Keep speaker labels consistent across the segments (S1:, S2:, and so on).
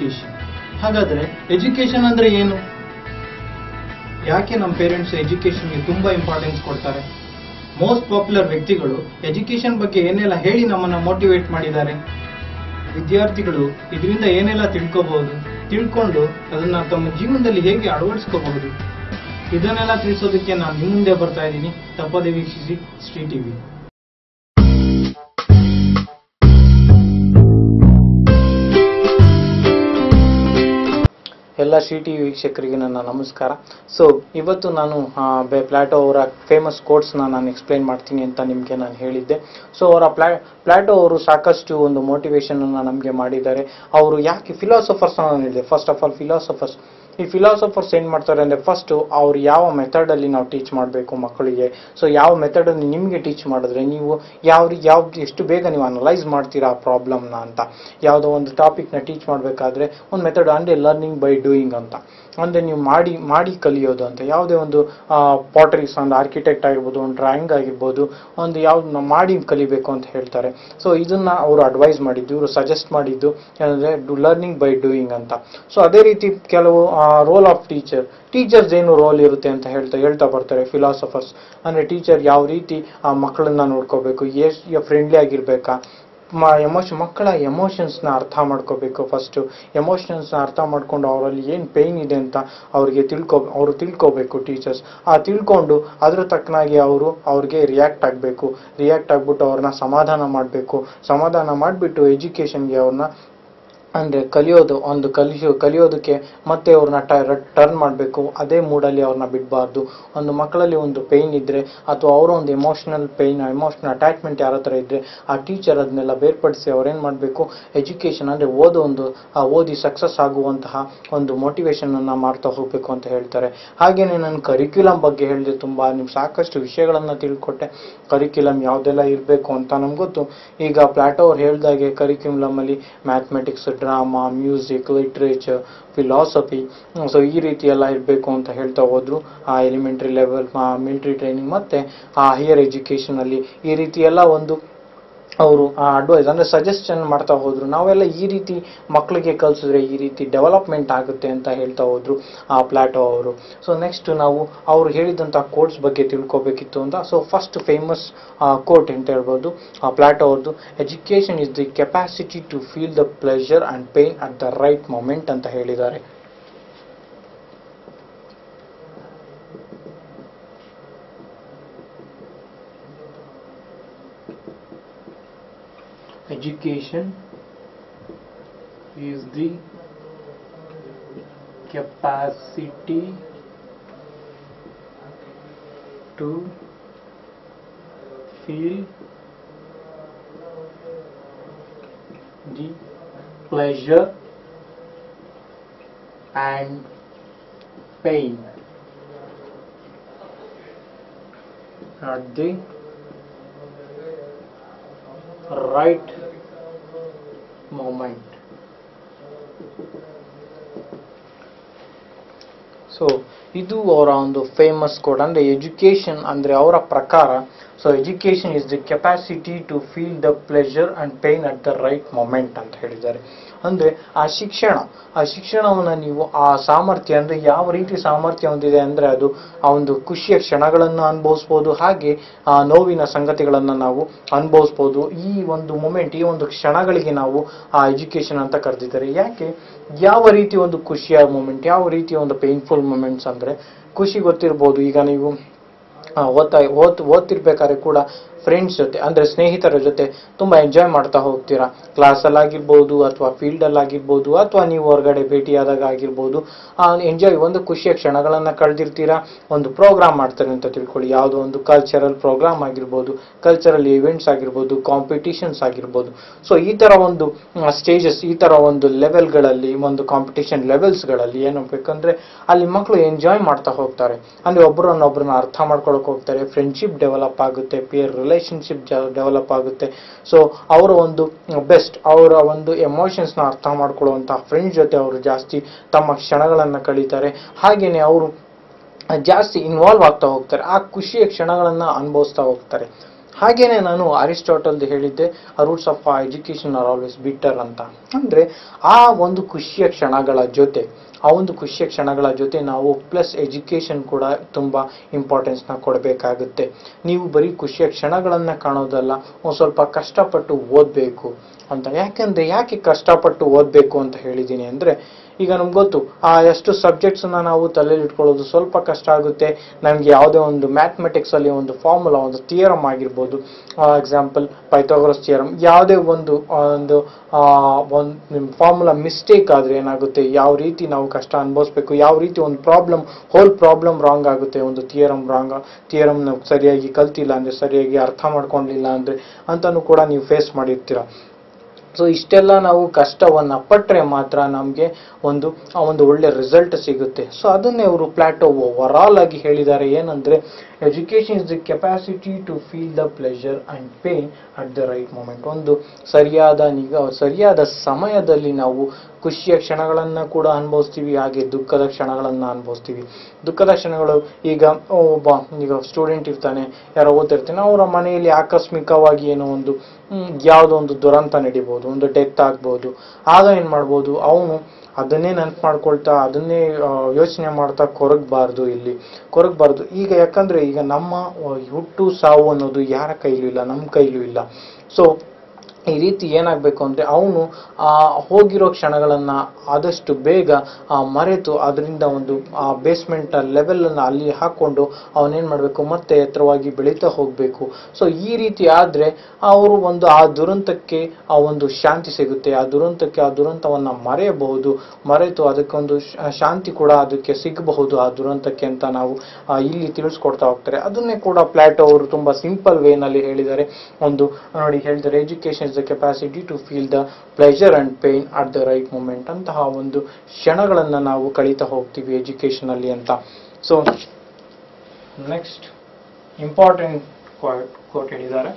S1: education ಹಾಗಾದ್ರೆ education ಅಂದ್ರೆ ಏನು ಯಾಕೆ ನಮ್ಮ ಪೇರೆಂಟ್ಸ್ ಎಜುಕೇಶನ್ಗೆ ತುಂಬಾ ಇಂಪಾರ್ಟೆನ್ಸ್ ಕೊಡ್ತಾರೆ ಮೋಸ್ಟ್ ಪಾಪ್ಯುಲರ್ ವ್ಯಕ್ತಿಗಳು ಎಜುಕೇಶನ್ ಬಗ್ಗೆ ಏನೆಲ್ಲ ಹೇಳಿ ನಮ್ಮನ್ನ ಮೋಟಿವೇಟ್ ಮಾಡಿದ್ದಾರೆ ವಿದ್ಯಾರ್ಥಿಗಳು ಇದರಿಂದ ಏನೆಲ್ಲ ತಿಳ್ಕೋಬಹುದು ತಿಳ್ಕೊಂಡು ಅದನ್ನ ತಮ್ಮ ಜೀವನದಲ್ಲಿ ಹೇಗೆ ಅಳವಡಿಸ್ಕೋಬಹುದು ಇದನ್ನೆಲ್ಲ ತಿಳಿಸೋದಕ್ಕೆ ನಾನು ನಿಮ್ಮ ಮುಂದೆ ಬರ್ತಾ ಇದ್ದೀನಿ ತಪ್ಪದೆ ವೀಕ್ಷಿಸಿ ಶ್ರೀ ಟಿವಿ ಎಲ್ಲ ಶ್ರೀ ಟಿ ವೀಕ್ಷಕರಿಗೆ ನನ್ನ ನಮಸ್ಕಾರ ಸೊ ಇವತ್ತು ನಾನು ಆ, ಬೆ ಪ್ಲಾಟೋ ಅವರ ಫೇಮಸ್ ಕೋಟ್ಸ್ನ ನಾನು ಎಕ್ಸ್ಪ್ಲೈನ್ ಮಾಡ್ತೀನಿ ಅಂತ ನಿಮಗೆ ನಾನು ಹೇಳಿದ್ದೆ ಸೊ ಅವರ ಪ್ಲಾ ಪ್ಲಾಟೋ ಅವರು ಸಾಕಷ್ಟು ಒಂದು ಮೋಟಿವೇಶನ್ ಅನ್ನ ನಮಗೆ ಮಾಡಿದ್ದಾರೆ ಅವರು ಯಾಕೆ ಫಿಲಾಸಫರ್ಸ್ ನಾನು ಹೇಳಿದೆ ಫಸ್ಟ್ ಆಫ್ ಆಲ್ ಫಿಲಾಸಫರ್ಸ್ ಈ ಫಿಲಾಸಫರ್ಸ್ ಏನ್ ಮಾಡ್ತಾರೆ ಅಂದ್ರೆ ಫಸ್ಟ್ ಅವ್ರು ಯಾವ ಮೆಥಡ್ ಅಲ್ಲಿ ನಾವು ಟೀಚ್ ಮಾಡಬೇಕು ಮಕ್ಕಳಿಗೆ ಸೊ ಯಾವ ಮೆಥಡ್ ಅಲ್ಲಿ ನಿಮಗೆ ಟೀಚ್ ಮಾಡಿದ್ರೆ ನೀವು ಯಾವ ರೀ- ಯಾವ ಎಷ್ಟು ಬೇಗ ನೀವು ಅನಲೈಸ್ ಮಾಡ್ತೀರಾ ಆ ಪ್ರಾಬ್ಲಮ್ನ ಅಂತ ಯಾವುದೋ ಒಂದು ಟಾಪಿಕ್ ನ ಟೀಚ್ ಮಾಡಬೇಕಾದ್ರೆ ಒಂದು ಮೆಥಡ್ ಅಂದ್ರೆ ಲರ್ನಿಂಗ್ ಬೈ ಡೂಯಿಂಗ್ ಅಂತ ಅಂದ್ರೆ ನೀವು ಮಾಡಿ ಮಾಡಿ ಕಲಿಯೋದು ಅಂತ ಯಾವುದೇ ಒಂದು ಪಾಟರೀಸ್ ಒಂದು ಆರ್ಕಿಟೆಕ್ಟ್ ಆಗಿರ್ಬೋದು ಒಂದು ಡ್ರಾಯಿಂಗ್ ಆಗಿರ್ಬೋದು ಒಂದು ಯಾವ್ದು ನಾವು ಮಾಡಿ ಕಲಿಬೇಕು ಅಂತ ಹೇಳ್ತಾರೆ ಸೊ ಇದನ್ನ ಅವರು ಅಡ್ವೈಸ್ ಮಾಡಿದ್ದು ಇವರು ಸಜೆಸ್ಟ್ ಮಾಡಿದ್ದು ಏನಂದ್ರೆ ಲರ್ನಿಂಗ್ ಬೈ ಡೂಯಿಂಗ್ ಅಂತ ಸೊ ಅದೇ ರೀತಿ ಕೆಲವು ರೋಲ್ ಆಫ್ ಟೀಚರ್ ಟೀಚರ್ಸ್ ಏನು ರೋಲ್ ಇರುತ್ತೆ ಅಂತ ಹೇಳ್ತಾ ಹೇಳ್ತಾ ಬರ್ತಾರೆ ಫಿಲಾಸಫರ್ಸ್ ಅಂದ್ರೆ ಟೀಚರ್ ಯಾವ ರೀತಿ ಆ ಮಕ್ಕಳನ್ನ ನೋಡ್ಕೋಬೇಕು ಎಷ್ಟು ಫ್ರೆಂಡ್ಲಿ ಆಗಿರ್ಬೇಕಾ ಎಮೋಷನ್ ಮಕ್ಕಳ ಎಮೋಷನ್ಸ್ನ ಅರ್ಥ ಮಾಡ್ಕೋಬೇಕು ಫಸ್ಟು ಎಮೋಷನ್ಸ್ನ ಅರ್ಥ ಮಾಡ್ಕೊಂಡು ಅವರಲ್ಲಿ ಏನು ಪೇಯ್ನ್ ಇದೆ ಅಂತ ಅವ್ರಿಗೆ ತಿಳ್ಕೊ ಅವರು ತಿಳ್ಕೊಬೇಕು ಟೀಚರ್ಸ್ ಆ ತಿಳ್ಕೊಂಡು ಅದ್ರ ತಕ್ಕನಾಗಿ ಅವರು ಅವ್ರಿಗೆ ರಿಯಾಕ್ಟ್ ಆಗಬೇಕು ರಿಯಾಕ್ಟ್ ಆಗ್ಬಿಟ್ಟು ಅವ್ರನ್ನ ಸಮಾಧಾನ ಮಾಡಬೇಕು ಸಮಾಧಾನ ಮಾಡಿಬಿಟ್ಟು ಎಜುಕೇಷನ್ಗೆ ಅವ್ರನ್ನ ಅಂದರೆ ಕಲಿಯೋದು ಒಂದು ಕಲಿಯೋ ಕಲಿಯೋದಕ್ಕೆ ಮತ್ತೆ ಅವ್ರನ್ನ ಟರ್ನ್ ಮಾಡಬೇಕು ಅದೇ ಮೂಡಲ್ಲಿ ಅವ್ರನ್ನ ಬಿಡಬಾರ್ದು ಒಂದು ಮಕ್ಕಳಲ್ಲಿ ಒಂದು ಪೇಯ್ನ್ ಇದ್ದರೆ ಅಥವಾ ಅವರ ಒಂದು ಎಮೋಷನಲ್ ಪೇಯ್ನ್ ಎಮೋಷನಲ್ ಅಟ್ಯಾಚ್ಮೆಂಟ್ ಯಾರ ಹತ್ರ ಇದ್ದರೆ ಆ ಟೀಚರ್ ಅದನ್ನೆಲ್ಲ ಬೇರ್ಪಡಿಸಿ ಅವ್ರೇನು ಮಾಡಬೇಕು ಎಜುಕೇಷನ್ ಅಂದರೆ ಓದೋ ಒಂದು ಆ ಓದಿ ಸಕ್ಸಸ್ ಆಗುವಂತಹ ಒಂದು ಮೋಟಿವೇಶನನ್ನು ಮಾಡ್ತಾ ಹೋಗಬೇಕು ಅಂತ ಹೇಳ್ತಾರೆ ಹಾಗೆಯೇ ನಾನು ಕರಿಕ್ಯುಲಮ್ ಬಗ್ಗೆ ಹೇಳಿದೆ ತುಂಬ ನಿಮ್ಗೆ ಸಾಕಷ್ಟು ವಿಷಯಗಳನ್ನು ತಿಳ್ಕೊಟ್ಟೆ ಕರಿಕ್ಯುಲಮ್ ಯಾವುದೆಲ್ಲ ಇರಬೇಕು ಅಂತ ನಮ್ಗೆ ಗೊತ್ತು ಈಗ ಪ್ಲಾಟೋ ಅವ್ರು ಹೇಳ್ದಾಗೆ ಕರಿಕ್ಯುಲಮಲ್ಲಿ mathematics drama music literature philosophy so ಈ ರೀತಿ ಎಲ್ಲ ಇರಬೇಕು ಅಂತ ಹೇಳ್ತಾ ಹೋದ್ರು ಆ ಎಲಿಮೆಂಟ್ರಿ ಲೆವೆಲ್ ಮಿಲಿಟರಿ ಟ್ರೈನಿಂಗ್ ಮತ್ತೆ ಆ ಹೈಯರ್ ಎಜುಕೇಷನಲ್ಲಿ ಈ ರೀತಿ ಎಲ್ಲ ಒಂದು ಅವರು ಅಡ್ವೈಸ್ ಅಂದರೆ ಸಜೆಷನ್ ಮಾಡ್ತಾ ಹೋದ್ರು ನಾವೆಲ್ಲ ಈ ರೀತಿ ಮಕ್ಕಳಿಗೆ ಕಲಿಸಿದ್ರೆ ಈ ರೀತಿ ಡೆವಲಪ್ಮೆಂಟ್ ಆಗುತ್ತೆ ಅಂತ ಹೇಳ್ತಾ ಹೋದ್ರು ಆ ಪ್ಲಾಟೋ ಅವರು ಸೊ ನೆಕ್ಸ್ಟ್ ನಾವು ಅವ್ರು ಹೇಳಿದಂಥ ಕೋಟ್ಸ್ ಬಗ್ಗೆ ತಿಳ್ಕೊಬೇಕಿತ್ತು ಅಂತ ಸೊ ಫಸ್ಟ್ ಫೇಮಸ್ ಕೋಟ್ ಅಂತ ಹೇಳ್ಬೋದು ಆ ಪ್ಲಾಟೋ ಅವ್ರದ್ದು education is the capacity to feel the pleasure and pain at the right moment ಅಂತ ಹೇಳಿದ್ದಾರೆ education is the capacity to feel the pleasure and pain at the right moment so ಇದು ಅವರ ಒಂದು famous code ಅಂದ್ರೆ education ಅಂದ್ರೆ ಅವರ ಪ್ರಕಾರ so education is the capacity to feel the pleasure and pain at the right moment ಅಂತ ಹೇಳಿದ್ದಾರೆ ಅಂದ್ರೆ ಆ ಶಿಕ್ಷಣ ಆ ಶಿಕ್ಷಣವನ್ನ ನೀವು ಆ ಸಾಮರ್ಥ್ಯ ಅಂದ್ರೆ ಯಾವ ರೀತಿ ಸಾಮರ್ಥ್ಯ ಹೊಂದಿದೆ ಅಂದ್ರೆ ಅದು ಆ ಒಂದು ಖುಷಿಯ ಕ್ಷಣಗಳನ್ನು ಅನುಭವಿಸ್ಬೋದು ಹಾಗೆ ಆ ನೋವಿನ ಸಂಗತಿಗಳನ್ನ ನಾವು ಅನುಭವಿಸ್ಬೋದು ಈ ಒಂದು ಮೊಮೆಂಟ್ ಈ ಒಂದು ಕ್ಷಣಗಳಿಗೆ ನಾವು ಆ ಎಜುಕೇಶನ್ ಅಂತ ಕರೆದಿದ್ದಾರೆ ಯಾಕೆ ಯಾವ ರೀತಿ ಒಂದು ಖುಷಿಯ ಮೂಮೆಂಟ್ ಯಾವ ರೀತಿಯ ಒಂದು ಪೇನ್ಫುಲ್ ಮೂಮೆಂಟ್ಸ್ ಅಂದ್ರೆ ಖುಷಿ ಗೊತ್ತಿರ್ಬೋದು ಈಗ ನೀವು ಆ, ಓದ್ತಾ ಓದ್ ಓದ್ತಿರ್ಬೇಕಾದ್ರೆ ಕೂಡ ಫ್ರೆಂಡ್ಸ್ ಜೊತೆ ಅಂದ್ರೆ ಸ್ನೇಹಿತರ ಜೊತೆ ತುಂಬಾ ಎಂಜಾಯ್ ಮಾಡ್ತಾ ಹೋಗ್ತೀರಾ ಕ್ಲಾಸಲ್ಲಿ ಆಗಿರ್ಬೋದು ಅಥವಾ ಫೀಲ್ಡಲ್ಲಿ ಆಗಿರ್ಬೋದು ಅಥವಾ ನೀವು ಹೊರಗಡೆ ಭೇಟಿಯಾದಾಗ ಆಗಿರ್ಬೋದು ಆ ಎಂಜಾಯ್ ಒಂದು ಖುಷಿಯ ಕ್ಷಣಗಳನ್ನ ಕಳೆದಿರ್ತೀರಾ ಒಂದು ಪ್ರೋಗ್ರಾಮ್ ಮಾಡ್ತಾರೆ ಅಂತ ತಿಳ್ಕೊಳ್ಳಿ ಯಾವುದೋ ಒಂದು ಕಲ್ಚರಲ್ ಪ್ರೋಗ್ರಾಮ್ ಆಗಿರ್ಬೋದು ಕಲ್ಚರಲ್ ಇವೆಂಟ್ಸ್ ಆಗಿರ್ಬೋದು ಕಾಂಪಿಟಿಷನ್ಸ್ ಆಗಿರ್ಬೋದು ಸೊ ಈ ತರ ಒಂದು ಸ್ಟೇಜಸ್ ಈ ತರ ಒಂದು ಲೆವೆಲ್ಗಳಲ್ಲಿ ಒಂದು ಕಾಂಪಿಟಿಷನ್ ಲೆವೆಲ್ಸ್ಗಳಲ್ಲಿ ಏನು ಬೇಕಂದ್ರೆ ಅಲ್ಲಿ ಮಕ್ಕಳು ಎಂಜಾಯ್ ಮಾಡ್ತಾ ಹೋಗ್ತಾರೆ ಅಂದ್ರೆ ಒಬ್ಬರನ್ನೊಬ್ಬರನ್ನ ಅರ್ಥ ಮಾಡ್ಕೊಳಕ್ ಹೋಗ್ತಾರೆ ಫ್ರೆಂಡ್ಶಿಪ್ ಡೆವಲಪ್ ಆಗುತ್ತೆ ಪಿಯರ್ ರಿಲೇಶನ್ಶಿಪ್ ಡೆವಲಪ್ ಆಗುತ್ತೆ ಸೊ ಅವರ ಒಂದು ಬೆಸ್ಟ್ ಅವರ ಒಂದು ಎಮೋಷನ್ಸ್ನ ಅರ್ಥ ಮಾಡ್ಕೊಳ್ಳುವಂಥ ಫ್ರೆಂಡ್ಸ್ ಜೊತೆ ಅವರು ಜಾಸ್ತಿ ತಮ್ಮ ಕ್ಷಣಗಳನ್ನು ಕಳೀತಾರೆ ಹಾಗೇನೆ ಅವರು ಜಾಸ್ತಿ ಇನ್ವಾಲ್ವ್ ಆಗ್ತಾ ಹೋಗ್ತಾರೆ ಆ ಖುಷಿಯ ಕ್ಷಣಗಳನ್ನ ಅನುಭವಿಸ್ತಾ ಹೋಗ್ತಾರೆ ಹಾಗೇನೆ ನಾನು ಅರಿಸ್ಟಾಟಲ್ದು ಹೇಳಿದ್ದೆ roots of education are always bitter ಅಂತ ಅಂದ್ರೆ ಆ ಒಂದು ಖುಷಿಯ ಕ್ಷಣಗಳ ಜೊತೆ ಆ ಒಂದು ಖುಷಿಯ ಕ್ಷಣಗಳ ಜೊತೆ ನಾವು ಪ್ಲಸ್ ಎಜುಕೇಶನ್ ಕೂಡ ತುಂಬಾ ಇಂಪಾರ್ಟೆನ್ಸ್ನ ಕೊಡಬೇಕಾಗುತ್ತೆ ನೀವು ಬರೀ ಖುಷಿಯ ಕ್ಷಣಗಳನ್ನ ಕಾಣೋದಲ್ಲ ಒಂದು ಸ್ವಲ್ಪ ಕಷ್ಟಪಟ್ಟು ಓದಬೇಕು ಅಂತ ಯಾಕೆಂದ್ರೆ ಯಾಕೆ ಕಷ್ಟಪಟ್ಟು ಓದಬೇಕು ಅಂತ ಹೇಳಿದ್ದೀನಿ ಅಂದ್ರೆ ಈಗ ನಮ್ಗೆ ಗೊತ್ತು ಆ ಎಷ್ಟು ಸಬ್ಜೆಕ್ಟ್ಸ್ನ ನಾವು ತಲೆಯಲ್ಲಿ ಇಟ್ಕೊಳ್ಳೋದು ಸ್ವಲ್ಪ ಕಷ್ಟ ಆಗುತ್ತೆ ನಮಗೆ ಯಾವುದೇ ಒಂದು ಮ್ಯಾಥಮೆಟಿಕ್ಸ್ ಅಲ್ಲಿ ಒಂದು ಫಾರ್ಮುಲಾ ಒಂದು ಥಿಯರಮ್ ಆಗಿರ್ಬೋದು ಎಕ್ಸಾಂಪಲ್ ಪೈಥಾಗರಸ್ ಥಿಯರಮ್ ಯಾವುದೇ ಒಂದು ಆ, ಒಂದು ಆ, ಒಂದು ಫಾರ್ಮುಲಾ ಮಿಸ್ಟೇಕ್ ಆದ್ರೆ ಏನಾಗುತ್ತೆ ಯಾವ ರೀತಿ ನಾವು ಕಷ್ಟ ಅನುಭವಿಸ್ಬೇಕು ಯಾವ ರೀತಿ ಒಂದು ಪ್ರಾಬ್ಲಮ್ ಹೋಲ್ ಪ್ರಾಬ್ಲಮ್ ರಾಂಗ್ ಆಗುತ್ತೆ ಒಂದು ಥಿಯರಮ್ ರಾಂಗ್ ಥಿಯರಮ್ ನಾವು ಸರಿಯಾಗಿ ಕಲ್ತಿಲ್ಲ ಅಂದ್ರೆ ಸರಿಯಾಗಿ ಅರ್ಥ ಮಾಡ್ಕೊಂಡಿಲ್ಲ ಅಂದ್ರೆ ಅಂತಾನು ಕೂಡ ನೀವು ಫೇಸ್ ಮಾಡಿರ್ತೀರ ಸೊ ಇಷ್ಟೆಲ್ಲ ನಾವು ಕಷ್ಟವನ್ನ ಪಟ್ಟರೆ ಮಾತ್ರ ನಮಗೆ ಒಂದು ಆ ಒಂದು ಒಳ್ಳೆ ರಿಸಲ್ಟ್ ಸಿಗುತ್ತೆ ಸೊ ಅದನ್ನೇ ಅವರು ಪ್ಲಾಟೋ ಓವರಾಲ್ ಆಗಿ ಹೇಳಿದ್ದಾರೆ ಏನಂದ್ರೆ education is the capacity to feel the pleasure and pain at the right moment ಒಂದು ಸರಿಯಾದ ನಿಗ ಸರಿಯಾದ ಸಮಯದಲ್ಲಿ ನಾವು ಖುಷಿಯ ಕ್ಷಣಗಳನ್ನ ಕೂಡ ಅನುಭವಿಸ್ತೀವಿ ಹಾಗೆ ದುಃಖದ ಕ್ಷಣಗಳನ್ನ ಅನುಭವಿಸ್ತೀವಿ ದುಃಖದ ಕ್ಷಣಗಳು ಈಗ ಒಬ್ಬ ಈಗ ಸ್ಟೂಡೆಂಟ್ ಇರ್ತಾನೆ ಯಾರೋ ಓದ್ತಿರ್ತಾನೆ ಅವರ ಮನೆಯಲ್ಲಿ ಆಕಸ್ಮಿಕವಾಗಿ ಏನೋ ಒಂದು ಹ್ಮ್, ಯಾವುದೋ ಒಂದು ದುರಂತ ನಡಿಬಹುದು ಒಂದು ಡೆತ್ ಆಗ್ಬೋದು ಆಗ ಏನ್ ಮಾಡ್ಬೋದು ಅವನು ಅದನ್ನೇ ನೆನ್ಪು ಮಾಡ್ಕೊಳ್ತಾ ಅದನ್ನೇ ಯೋಚನೆ ಮಾಡ್ತಾ ಕೊರಗಬಾರ್ದು ಇಲ್ಲಿ ಕೊರಗಬಾರ್ದು ಈಗ ಯಾಕಂದ್ರೆ ಈಗ ನಮ್ಮ ಆ, ಹುಟ್ಟು ಸಾವು ಅನ್ನೋದು ಯಾರ ಕೈಲೂ ಇಲ್ಲ ನಮ್ಮ ಕೈಲೂ ಇಲ್ಲ ಸೊ ಈ ರೀತಿ ಏನಾಗಬೇಕು ಅಂದ್ರೆ ಅವನು ಆ ಹೋಗಿರೋ ಕ್ಷಣಗಳನ್ನ ಆದಷ್ಟು ಬೇಗ ಆ ಮರೆತು ಅದರಿಂದ ಒಂದು ಆ ಬೇಸ್ಮೆಂಟ್ ಲೆವೆಲ್ ಅನ್ನ ಅಲ್ಲಿ ಹಾಕೊಂಡು ಅವನೇನ್ ಮಾಡಬೇಕು ಮತ್ತೆ ಎತ್ತರವಾಗಿ ಬೆಳೀತಾ ಹೋಗ್ಬೇಕು ಸೊ ಈ ರೀತಿ ಆದ್ರೆ ಅವರು ಒಂದು ಆ ದುರಂತಕ್ಕೆ ಆ ಒಂದು ಶಾಂತಿ ಸಿಗುತ್ತೆ ಆ ದುರಂತಕ್ಕೆ ಆ ದುರಂತವನ್ನ ಮರೆಯಬಹುದು ಮರೆತು ಅದಕ್ಕೊಂದು ಶ- ಶಾಂತಿ ಕೂಡ ಅದಕ್ಕೆ ಸಿಗಬಹುದು ಆ ದುರಂತಕ್ಕೆ ಅಂತ ನಾವು ಆ, ಇಲ್ಲಿ ತಿಳಿಸ್ಕೊಡ್ತಾ ಹೋಗ್ತಾರೆ ಅದನ್ನೇ ಕೂಡ ಪ್ಲಾಟೋ ಅವರು ತುಂಬಾ ಸಿಂಪಲ್ ವೇನಲ್ಲಿ ಹೇಳಿದ್ದಾರೆ ಒಂದು ನೋಡಿ ಹೇಳ್ತಾರೆ education is the capacity to feel the pleasure and pain at the right moment ಅಂತಹ ಒಂದು ಕ್ಷಣಗಳನ್ನ ನಾವು ಕಳೀತಾ ಹೋಗ್ತೀವಿ ಎಜುಕೇಶನ್ ಅಲ್ಲಿ ಅಂತ ಸೊ ನೆಕ್ಸ್ಟ್ ಇಂಪಾರ್ಟೆಂಟ್ ಕೋಟ್ ಹೇಳಿದ್ದಾರೆ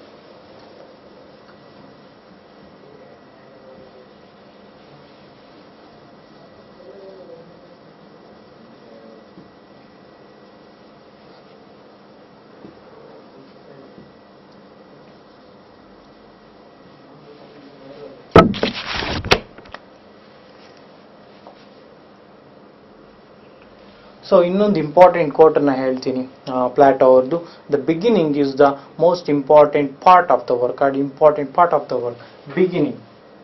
S1: ಸೊ ಇನ್ನೊಂದು ಇಂಪಾರ್ಟೆಂಟ್ ಕೋಟ್ ಅನ್ನ ಹೇಳ್ತೀನಿ ಪ್ಲಾಟೋ ಅವ್ರದ್ದು the beginning is the most important part of the work and important part of the work beginning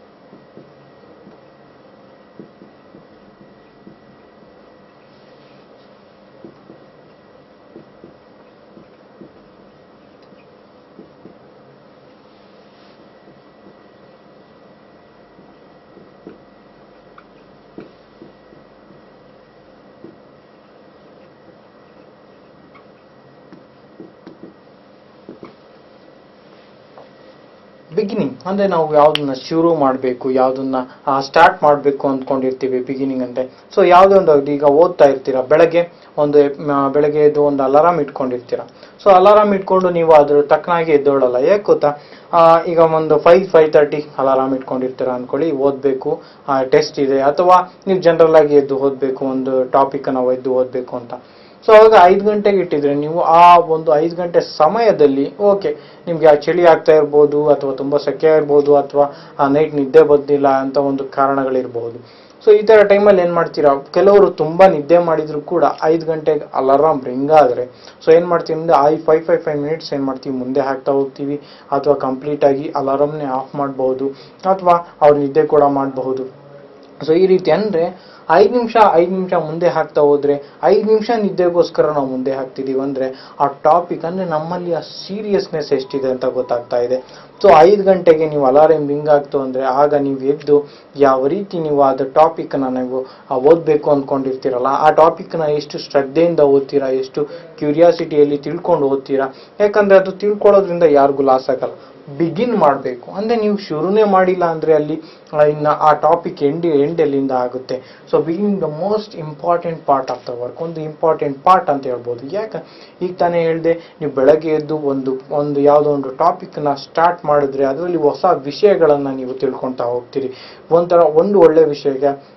S1: beginning ಅಂದ್ರೆ ನಾವು ಯಾವ್ದನ್ನ ಶುರು ಮಾಡಬೇಕು ಯಾವ್ದನ್ನ ಸ್ಟಾರ್ಟ್ ಮಾಡಬೇಕು ಅಂದ್ಕೊಂಡಿರ್ತೀವಿ ಬಿಗಿನಿಂಗ್ ಅಂದ್ರೆ ಸೊ ಯಾವುದೇ ಒಂದು ಆಗ್ಲಿ, ಈಗ ಓದ್ತಾ ಇರ್ತೀರಾ ಬೆಳಗ್ಗೆ ಒಂದು ಮ, ಬೆಳಗ್ಗೆ ಎದ್ದು ಒಂದು ಅಲಾರಾಮ್ ಇಟ್ಕೊಂಡಿರ್ತೀರಾ ಸೊ ಅಲಾರಾಮ್ ಇಟ್ಕೊಂಡು ನೀವು ಅದ್ರ ತಕ್ಕನಾಗಿ ಎದ್ದೋಳಲ್ಲ ಯಾಕೆ ಗೊತ್ತಾ ಆ, ಈಗ ಒಂದು ಫೈವ್ ಫೈವ್ ತರ್ಟಿ ಅಲಾರಾಮ್ ಇಟ್ಕೊಂಡಿರ್ತೀರಾ ಅನ್ಕೊಳ್ಳಿ ಓದಬೇಕು ಟೆಸ್ಟ್ ಇದೆ ಅಥವಾ ನೀವು ಜನರಲ್ ಆಗಿ ಎದ್ದು ಓದಬೇಕು ಒಂದು ಟಾಪಿಕ್ ನಾವು ಎದ್ದು ಓದಬೇಕು ಅಂತ ಸೊ ಅವಾಗ ಐದು ಗಂಟೆಗೆ ಇಟ್ಟಿದ್ರೆ ನೀವು ಆ ಒಂದು ಐದು ಗಂಟೆ ಸಮಯದಲ್ಲಿ ಓಕೆ ನಿಮ್ಗೆ ಆ ಚಳಿ ಆಗ್ತಾ ಇರ್ಬೋದು ಅಥವಾ ತುಂಬಾ ಸೆಕೆ ಇರ್ಬೋದು ಅಥವಾ ಆ ನೈಟ್ ನಿದ್ದೆ ಬಂದಿಲ್ಲ ಅಂತ ಒಂದು ಕಾರಣಗಳಿರ್ಬೋದು ಸೊ ಈ ತರ ಟೈಮಲ್ಲಿ ಏನ್ ಮಾಡ್ತೀರಾ ಕೆಲವರು ತುಂಬಾ ನಿದ್ದೆ ಮಾಡಿದ್ರು ಕೂಡ ಐದು ಗಂಟೆಗೆ ಅಲಾರಾಮ್ ರಿಂಗ್ ಆದ್ರೆ ಸೊ ಏನ್ ಮಾಡ್ತೀವಿ ಅಂದ್ರೆ I five five five minutes ಏನ್ ಮಾಡ್ತೀವಿ ಮುಂದೆ ಹಾಕ್ತಾ ಹೋಗ್ತೀವಿ ಅಥವಾ ಕಂಪ್ಲೀಟ್ ಆಗಿ ಅಲಾರಾಮ್ನೇ ಆಫ್ ಮಾಡಬಹುದು ಅಥವಾ ಅವ್ರು ನಿದ್ದೆ ಕೂಡ ಮಾಡಬಹುದು ಸೊ ಈ ರೀತಿ ಅಂದ್ರೆ ಐದು ನಿಮಿಷ ಐದು ನಿಮಿಷ ಮುಂದೆ ಹಾಕ್ತಾ ಹೋದ್ರೆ ಐದು ನಿಮಿಷ ನಿದ್ದೆಗೋಸ್ಕರ ನಾವು ಮುಂದೆ ಹಾಕ್ತಿದೀವಿ ಅಂದ್ರೆ ಆ ಟಾಪಿಕ್ ಅಂದ್ರೆ ನಮ್ಮಲ್ಲಿ ಆ ಸೀರಿಯಸ್ನೆಸ್ ಎಷ್ಟಿದೆ ಅಂತ ಗೊತ್ತಾಗ್ತಾ ಇದೆ ಸೊ ಐದು ಗಂಟೆಗೆ ನೀವು ಅಲಾರಂ ರಿಂಗ್ ಆಗ್ತು ಅಂದ್ರೆ ಆಗ ನೀವು ಎದ್ದು ಯಾವ ರೀತಿ ನೀವು ಅದ ಟಾಪಿಕ್ ನ ನೀವು ಆ, ಓದ್ಬೇಕು ಅನ್ಕೊಂಡಿರ್ತೀರಲ್ಲ ಆ ಟಾಪಿಕ್ ನ ಎಷ್ಟು ಶ್ರದ್ಧೆಯಿಂದ ಓದ್ತೀರಾ ಎಷ್ಟು ಕ್ಯೂರಿಯಾಸಿಟಿಯಲ್ಲಿ ತಿಳ್ಕೊಂಡು ಓದ್ತೀರಾ ಯಾಕಂದ್ರೆ ಅದು ತಿಳ್ಕೊಳ್ಳೋದ್ರಿಂದ ಯಾರಿಗೂ ಲಾಸ್ ಆಗಲ್ಲ ಬಿಗಿನ್ ಮಾಡಬೇಕು ಅಂದ್ರೆ ನೀವು ಶುರುನೇ ಮಾಡಿಲ್ಲ ಅಂದ್ರೆ ಅಲ್ಲಿ ಆ, ಇನ್ನ ಆ ಟಾಪಿಕ್ ಎಂಡ್ ಎಂಡ್ ಎಲ್ಲಿಂದ ಆಗುತ್ತೆ so beginning the most important part of the work ಒಂದು ಇಂಪಾರ್ಟೆಂಟ್ ಪಾರ್ಟ್ ಅಂತ ಹೇಳ್ಬೋದು ಯಾಕೆ ಈಗ ತಾನೇ ಹೇಳ್ದೆ ನೀವು ಬೆಳಗ್ಗೆ ಎದ್ದು ಒಂದು ಒಂದು ಯಾವುದೋ ಒಂದು ಟಾಪಿಕ್ ನ ಸ್ಟಾರ್ಟ್ ಮಾಡಿದ್ರೆ ಅದರಲ್ಲಿ ಹೊಸ ವಿಷಯಗಳನ್ನ ನೀವು ತಿಳ್ಕೊಂತಾ ಹೋಗ್ತೀರಿ ಒಂಥರ ಒಂದು ಒಳ್ಳೆ ವಿಷಯಕ್ಕೆ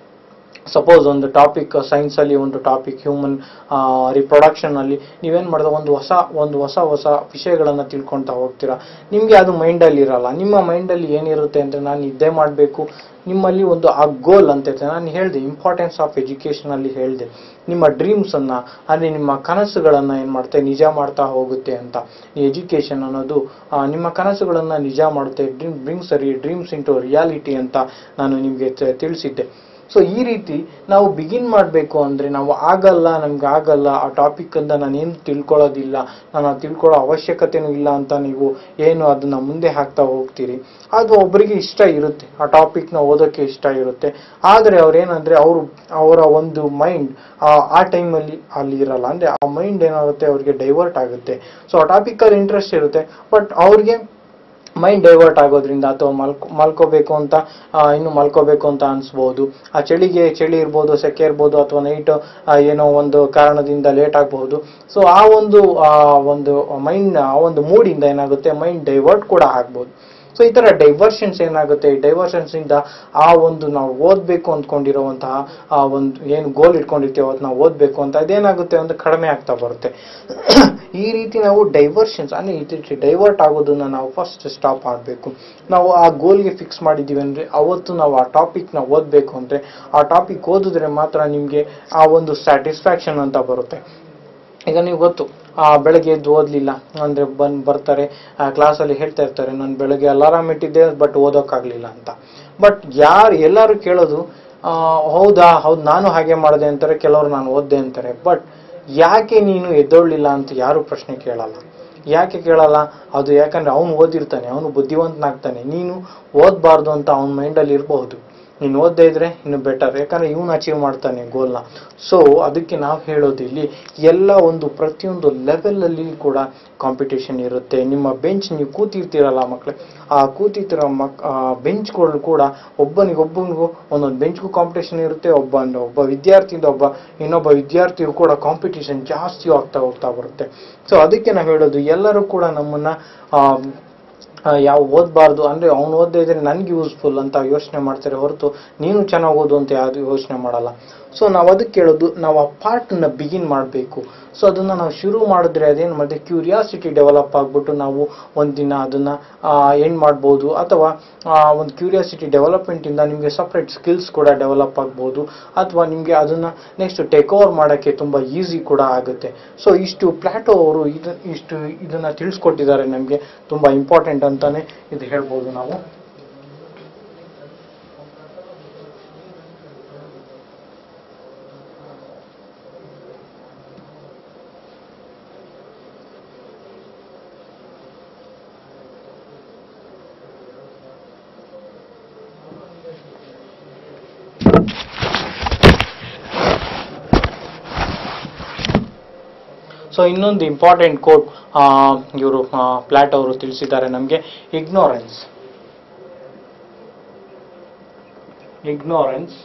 S1: ಸಪೋಸ್ ಒಂದು ಟಾಪಿಕ್ ಸೈನ್ಸಲ್ಲಿ ಒಂದು ಟಾಪಿಕ್ ಹ್ಯೂಮನ್ ರಿಪ್ರೊಡಕ್ಷನ್ ಅಲ್ಲಿ ನೀವೇನ್ ಮಾಡಿದ್ರೆ ಒಂದು ಹೊಸ ಒಂದು ಹೊಸ ಹೊಸ ವಿಷಯಗಳನ್ನ ತಿಳ್ಕೊಳ್ತಾ ಹೋಗ್ತೀರಾ ನಿಮ್ಗೆ ಅದು ಮೈಂಡಲ್ಲಿ ಇರಲ್ಲ ನಿಮ್ಮ ಮೈಂಡಲ್ಲಿ ಏನಿರುತ್ತೆ ಅಂದ್ರೆ ನಾನು ಇದ್ದೇ ಮಾಡಬೇಕು ನಿಮ್ಮಲ್ಲಿ ಒಂದು ಆ ಗೋಲ್ ಅಂತ ಇರ್ತದೆ ನಾನು ಹೇಳಿದೆ ಇಂಪಾರ್ಟೆನ್ಸ್ ಆಫ್ ಎಜುಕೇಶನ್ ಅಲ್ಲಿ ಹೇಳಿದೆ ನಿಮ್ಮ ಡ್ರೀಮ್ಸ್ ಅನ್ನ ಅಲ್ಲಿ ನಿಮ್ಮ ಕನಸುಗಳನ್ನ ಏನ್ ಮಾಡುತ್ತೆ ನಿಜ ಮಾಡ್ತಾ ಹೋಗುತ್ತೆ ಅಂತ ಈ ಎಜುಕೇಶನ್ ಅನ್ನೋದು ಆ, ನಿಮ್ಮ ಕನಸುಗಳನ್ನ ನಿಜ ಮಾಡುತ್ತೆ dream brings dreams into reality ಅಂತ ನಾನು ನಿಮಗೆ ತಿಳಿಸಿದ್ದೆ ಸೊ ಈ ರೀತಿ ನಾವು ಬಿಗಿನ್ ಮಾಡಬೇಕು ಅಂದ್ರೆ ನಾವು ಆಗಲ್ಲ ನಮ್ಗೆ ಆಗಲ್ಲ ಆ ಟಾಪಿಕ್ ಅಂತ ನಾನೇನು ತಿಳ್ಕೊಳ್ಳೋದಿಲ್ಲ ನಾನು ಅದು ತಿಳ್ಕೊಳ್ಳೋ ಅವಶ್ಯಕತೆನೂ ಇಲ್ಲ ಅಂತ ನೀವು ಏನು ಅದನ್ನ ಮುಂದೆ ಹಾಕ್ತಾ ಹೋಗ್ತೀರಿ ಅದು ಒಬ್ಬರಿಗೆ ಇಷ್ಟ ಇರುತ್ತೆ ಆ ಟಾಪಿಕ್ನ ಓದೋಕ್ಕೆ ಇಷ್ಟ ಇರುತ್ತೆ ಆದರೆ ಅವ್ರೇನಂದ್ರೆ ಅವರು ಅವರ ಒಂದು ಮೈಂಡ್ ಆ ಟೈಮಲ್ಲಿ ಅಲ್ಲಿ ಇರಲ್ಲ ಅಂದ್ರೆ ಆ ಮೈಂಡ್ ಏನಾಗುತ್ತೆ ಅವ್ರಿಗೆ ಡೈವರ್ಟ್ ಆಗುತ್ತೆ ಸೊ ಆ ಟಾಪಿಕಲ್ಲಿ ಇಂಟ್ರೆಸ್ಟ್ ಇರುತ್ತೆ ಬಟ್ ಅವ್ರಿಗೆ ಮೈಂಡ್ ಡೈವರ್ಟ್ ಆಗೋದ್ರಿಂದ ಅಥವಾ ಮಲ್ಕೊ ಮಲ್ಕೋಬೇಕು ಅಂತ ಆ, ಇನ್ನು ಮಲ್ಕೋಬೇಕು ಅಂತ ಅನ್ಸ್ಬೋದು ಆ ಚಳಿಗೆ ಚಳಿ ಇರ್ಬೋದು ಸೆಕೆ ಇರ್ಬೋದು ಅಥವಾ ನೈಟ್ ಏನೋ ಒಂದು ಕಾರಣದಿಂದ ಲೇಟ್ ಆಗಬಹುದು ಸೊ ಆ ಒಂದು ಆ ಒಂದು ಮೈಂಡ್ ಆ ಒಂದು ಮೂಡಿಂದ ಏನಾಗುತ್ತೆ ಮೈಂಡ್ ಡೈವರ್ಟ್ ಕೂಡ ಆಗ್ಬೋದು ಸೊ ಈ ತರ ಡೈವರ್ಷನ್ಸ್ ಏನಾಗುತ್ತೆ ಈ ಡೈವರ್ಷನ್ಸ್ ಇಂದ ಆ ಒಂದು ನಾವು ಓದ್ಬೇಕು ಅಂದ್ಕೊಂಡಿರುವಂತಹ ಆ ಒಂದು ಏನು ಗೋಲ್ ಇಟ್ಕೊಂಡಿರ್ತೀವೋ ಅದು ನಾವು ಓದ್ಬೇಕು ಅಂತ ಅದೇನಾಗುತ್ತೆ ಒಂದು ಕಡಿಮೆ ಆಗ್ತಾ ಬರುತ್ತೆ ಈ ರೀತಿ ನಾವು ಡೈವರ್ಷನ್ಸ್ ಅಂದ್ರೆ ಈ ಡೈವರ್ಟ್ ಆಗೋದನ್ನ ನಾವು ಫಸ್ಟ್ ಸ್ಟಾಪ್ ಮಾಡಬೇಕು ನಾವು ಆ ಗೋಲ್ಗೆ ಫಿಕ್ಸ್ ಮಾಡಿದ್ದೀವಿ ಅಂದ್ರೆ ಅವತ್ತು ನಾವು ಆ ಟಾಪಿಕ್ ನ ಓದ್ಬೇಕು ಅಂದ್ರೆ ಆ ಟಾಪಿಕ್ ಓದಿದ್ರೆ ಮಾತ್ರ ನಿಮ್ಗೆ ಆ ಒಂದು ಸ್ಯಾಟಿಸ್ಫ್ಯಾಕ್ಷನ್ ಅಂತ ಬರುತ್ತೆ ಈಗ ನೀವು ಗೊತ್ತು ಆ ಬೆಳಗ್ಗೆ ಎದ್ದು ಓದ್ಲಿಲ್ಲ ಅಂದ್ರೆ ಬಂದ್ ಬರ್ತಾರೆ ಆ ಕ್ಲಾಸಲ್ಲಿ ಹೇಳ್ತಾ ಇರ್ತಾರೆ ನಾನು ಬೆಳಗ್ಗೆ ಅಲಾರಾಮ್ ಇಟ್ಟಿದ್ದೆ ಬಟ್ ಓದೋಕ್ಕಾಗ್ಲಿಲ್ಲ ಅಂತ ಬಟ್ ಯಾರು ಎಲ್ಲರೂ ಕೇಳೋದು ಆ, ಹೌದಾ ಹೌದು ನಾನು ಹಾಗೆ ಮಾಡಿದೆ ಅಂತಾರೆ ಕೆಲವರು ನಾನು ಓದ್ದೆ ಅಂತಾರೆ ಬಟ್ ಯಾಕೆ ನೀನು ಎದ್ದೊಳ್ಳಿಲ್ಲ ಅಂತ ಯಾರು ಪ್ರಶ್ನೆ ಕೇಳಲ್ಲ ಯಾಕೆ ಕೇಳಲ್ಲ ಅದು ಯಾಕಂದ್ರೆ ಅವನು ಓದಿರ್ತಾನೆ ಅವನು ಬುದ್ಧಿವಂತನಾಗ್ತಾನೆ ನೀನು ಓದಬಾರ್ದು ಅಂತ ಅವನ ಮೈಂಡಲ್ಲಿ ಇರಬಹುದು ನೀನು ಓದದೇ ಇದ್ರೆ ಇನ್ನು ಬೆಟರ್ ಯಾಕಂದ್ರೆ ಇವನು ಅಚೀವ್ ಮಾಡ್ತಾನೆ ಗೋಲ್ನ ಸೊ ಅದಕ್ಕೆ ನಾವು ಹೇಳೋದು ಇಲ್ಲಿ ಎಲ್ಲ ಒಂದು ಪ್ರತಿಯೊಂದು ಲೆವೆಲ್ ಅಲ್ಲಿ ಕೂಡ ಕಾಂಪಿಟೇಷನ್ ಇರುತ್ತೆ ನಿಮ್ಮ ಬೆಂಚ್ ನೀವು ಕೂತಿರ್ತೀರಲ್ಲ ಮಕ್ಕಳೇ ಆ ಕೂತಿರ್ತಿರೋ ಮಕ್ ಬೆಂಚ್ಗಳು ಕೂಡ ಒಬ್ಬನಿಗೊಬ್ಬನಿಗೂ ಒಂದೊಂದು ಬೆಂಚ್ಗೂ ಕಾಂಪಿಟೇಷನ್ ಇರುತ್ತೆ ಒಬ್ಬ ಒಬ್ಬ ವಿದ್ಯಾರ್ಥಿಯಿಂದ ಒಬ್ಬ ಇನ್ನೊಬ್ಬ ವಿದ್ಯಾರ್ಥಿಗೂ ಕೂಡ ಕಾಂಪಿಟೇಷನ್ ಜಾಸ್ತಿ ಆಗ್ತಾ ಹೋಗ್ತಾ ಬರುತ್ತೆ ಸೊ ಅದಕ್ಕೆ ನಾವು ಹೇಳೋದು ಎಲ್ಲರೂ ಕೂಡ ನಮ್ಮನ್ನ ಆ, ಆ, ಯಾವ ಓದಬಾರ್ದು ಅಂದ್ರೆ ಅವ್ನು ಓದದೇ ಇದ್ರೆ ನನ್ಗೆ ಯೂಸ್ಫುಲ್ ಅಂತ ಯೋಚನೆ ಮಾಡ್ತಾರೆ ಹೊರತು ನೀನು ಚೆನ್ನಾಗಿ ಓದು ಅಂತ ಯಾವುದು ಯೋಚನೆ ಮಾಡಲ್ಲ ಸೊ ನಾವು ಅದಕ್ಕೆ ಹೇಳೋದು ನಾವು ಆ ಪಾರ್ಟ್ನ ಬಿಗಿನ್ ಮಾಡಬೇಕು ಸೊ ಅದನ್ನ ನಾವು ಶುರು ಮಾಡಿದ್ರೆ ಅದೇನು ಮತ್ತೆ ಕ್ಯೂರಿಯಾಸಿಟಿ ಡೆವಲಪ್ ಆಗ್ಬಿಟ್ಟು ನಾವು ಒಂದಿನ ಅದನ್ನ ಎಂಡ್ ಮಾಡ್ಬೋದು ಅಥವಾ ಆ, ಒಂದು ಕ್ಯೂರಿಯಾಸಿಟಿ ಡೆವಲಪ್ಮೆಂಟ್ ಇಂದ ನಿಮಗೆ ಸಪ್ರೇಟ್ ಸ್ಕಿಲ್ಸ್ ಕೂಡ ಡೆವಲಪ್ ಆಗ್ಬೋದು ಅಥವಾ ನಿಮಗೆ ಅದನ್ನ ನೆಕ್ಸ್ಟ್ ಟೇಕ್ ಓವರ್ ಮಾಡೋಕ್ಕೆ ತುಂಬಾ ಈಸಿ ಕೂಡ ಆಗುತ್ತೆ ಸೊ ಇಷ್ಟು ಪ್ಲಾಟೋ ಅವರು ಇದು ಇಷ್ಟು ಇದನ್ನ ತಿಳಿಸ್ಕೊಟ್ಟಿದ್ದಾರೆ ನಮಗೆ ತುಂಬಾ ಇಂಪಾರ್ಟೆಂಟ್ ಅಂತಾನೆ ಇದು ಹೇಳ್ಬೋದು ನಾವು ಸೊ ಇನ್ನೊಂದು ಇಂಪಾರ್ಟೆಂಟ್ ಕೋಟ್ ಇವರು ಪ್ಲಾಟ್ ಅವರು ತಿಳಿಸಿದ್ದಾರೆ ನಮಗೆ ignorance ignorance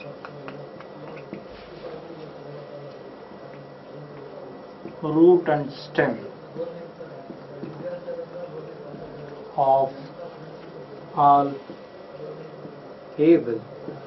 S1: root and stem of all evil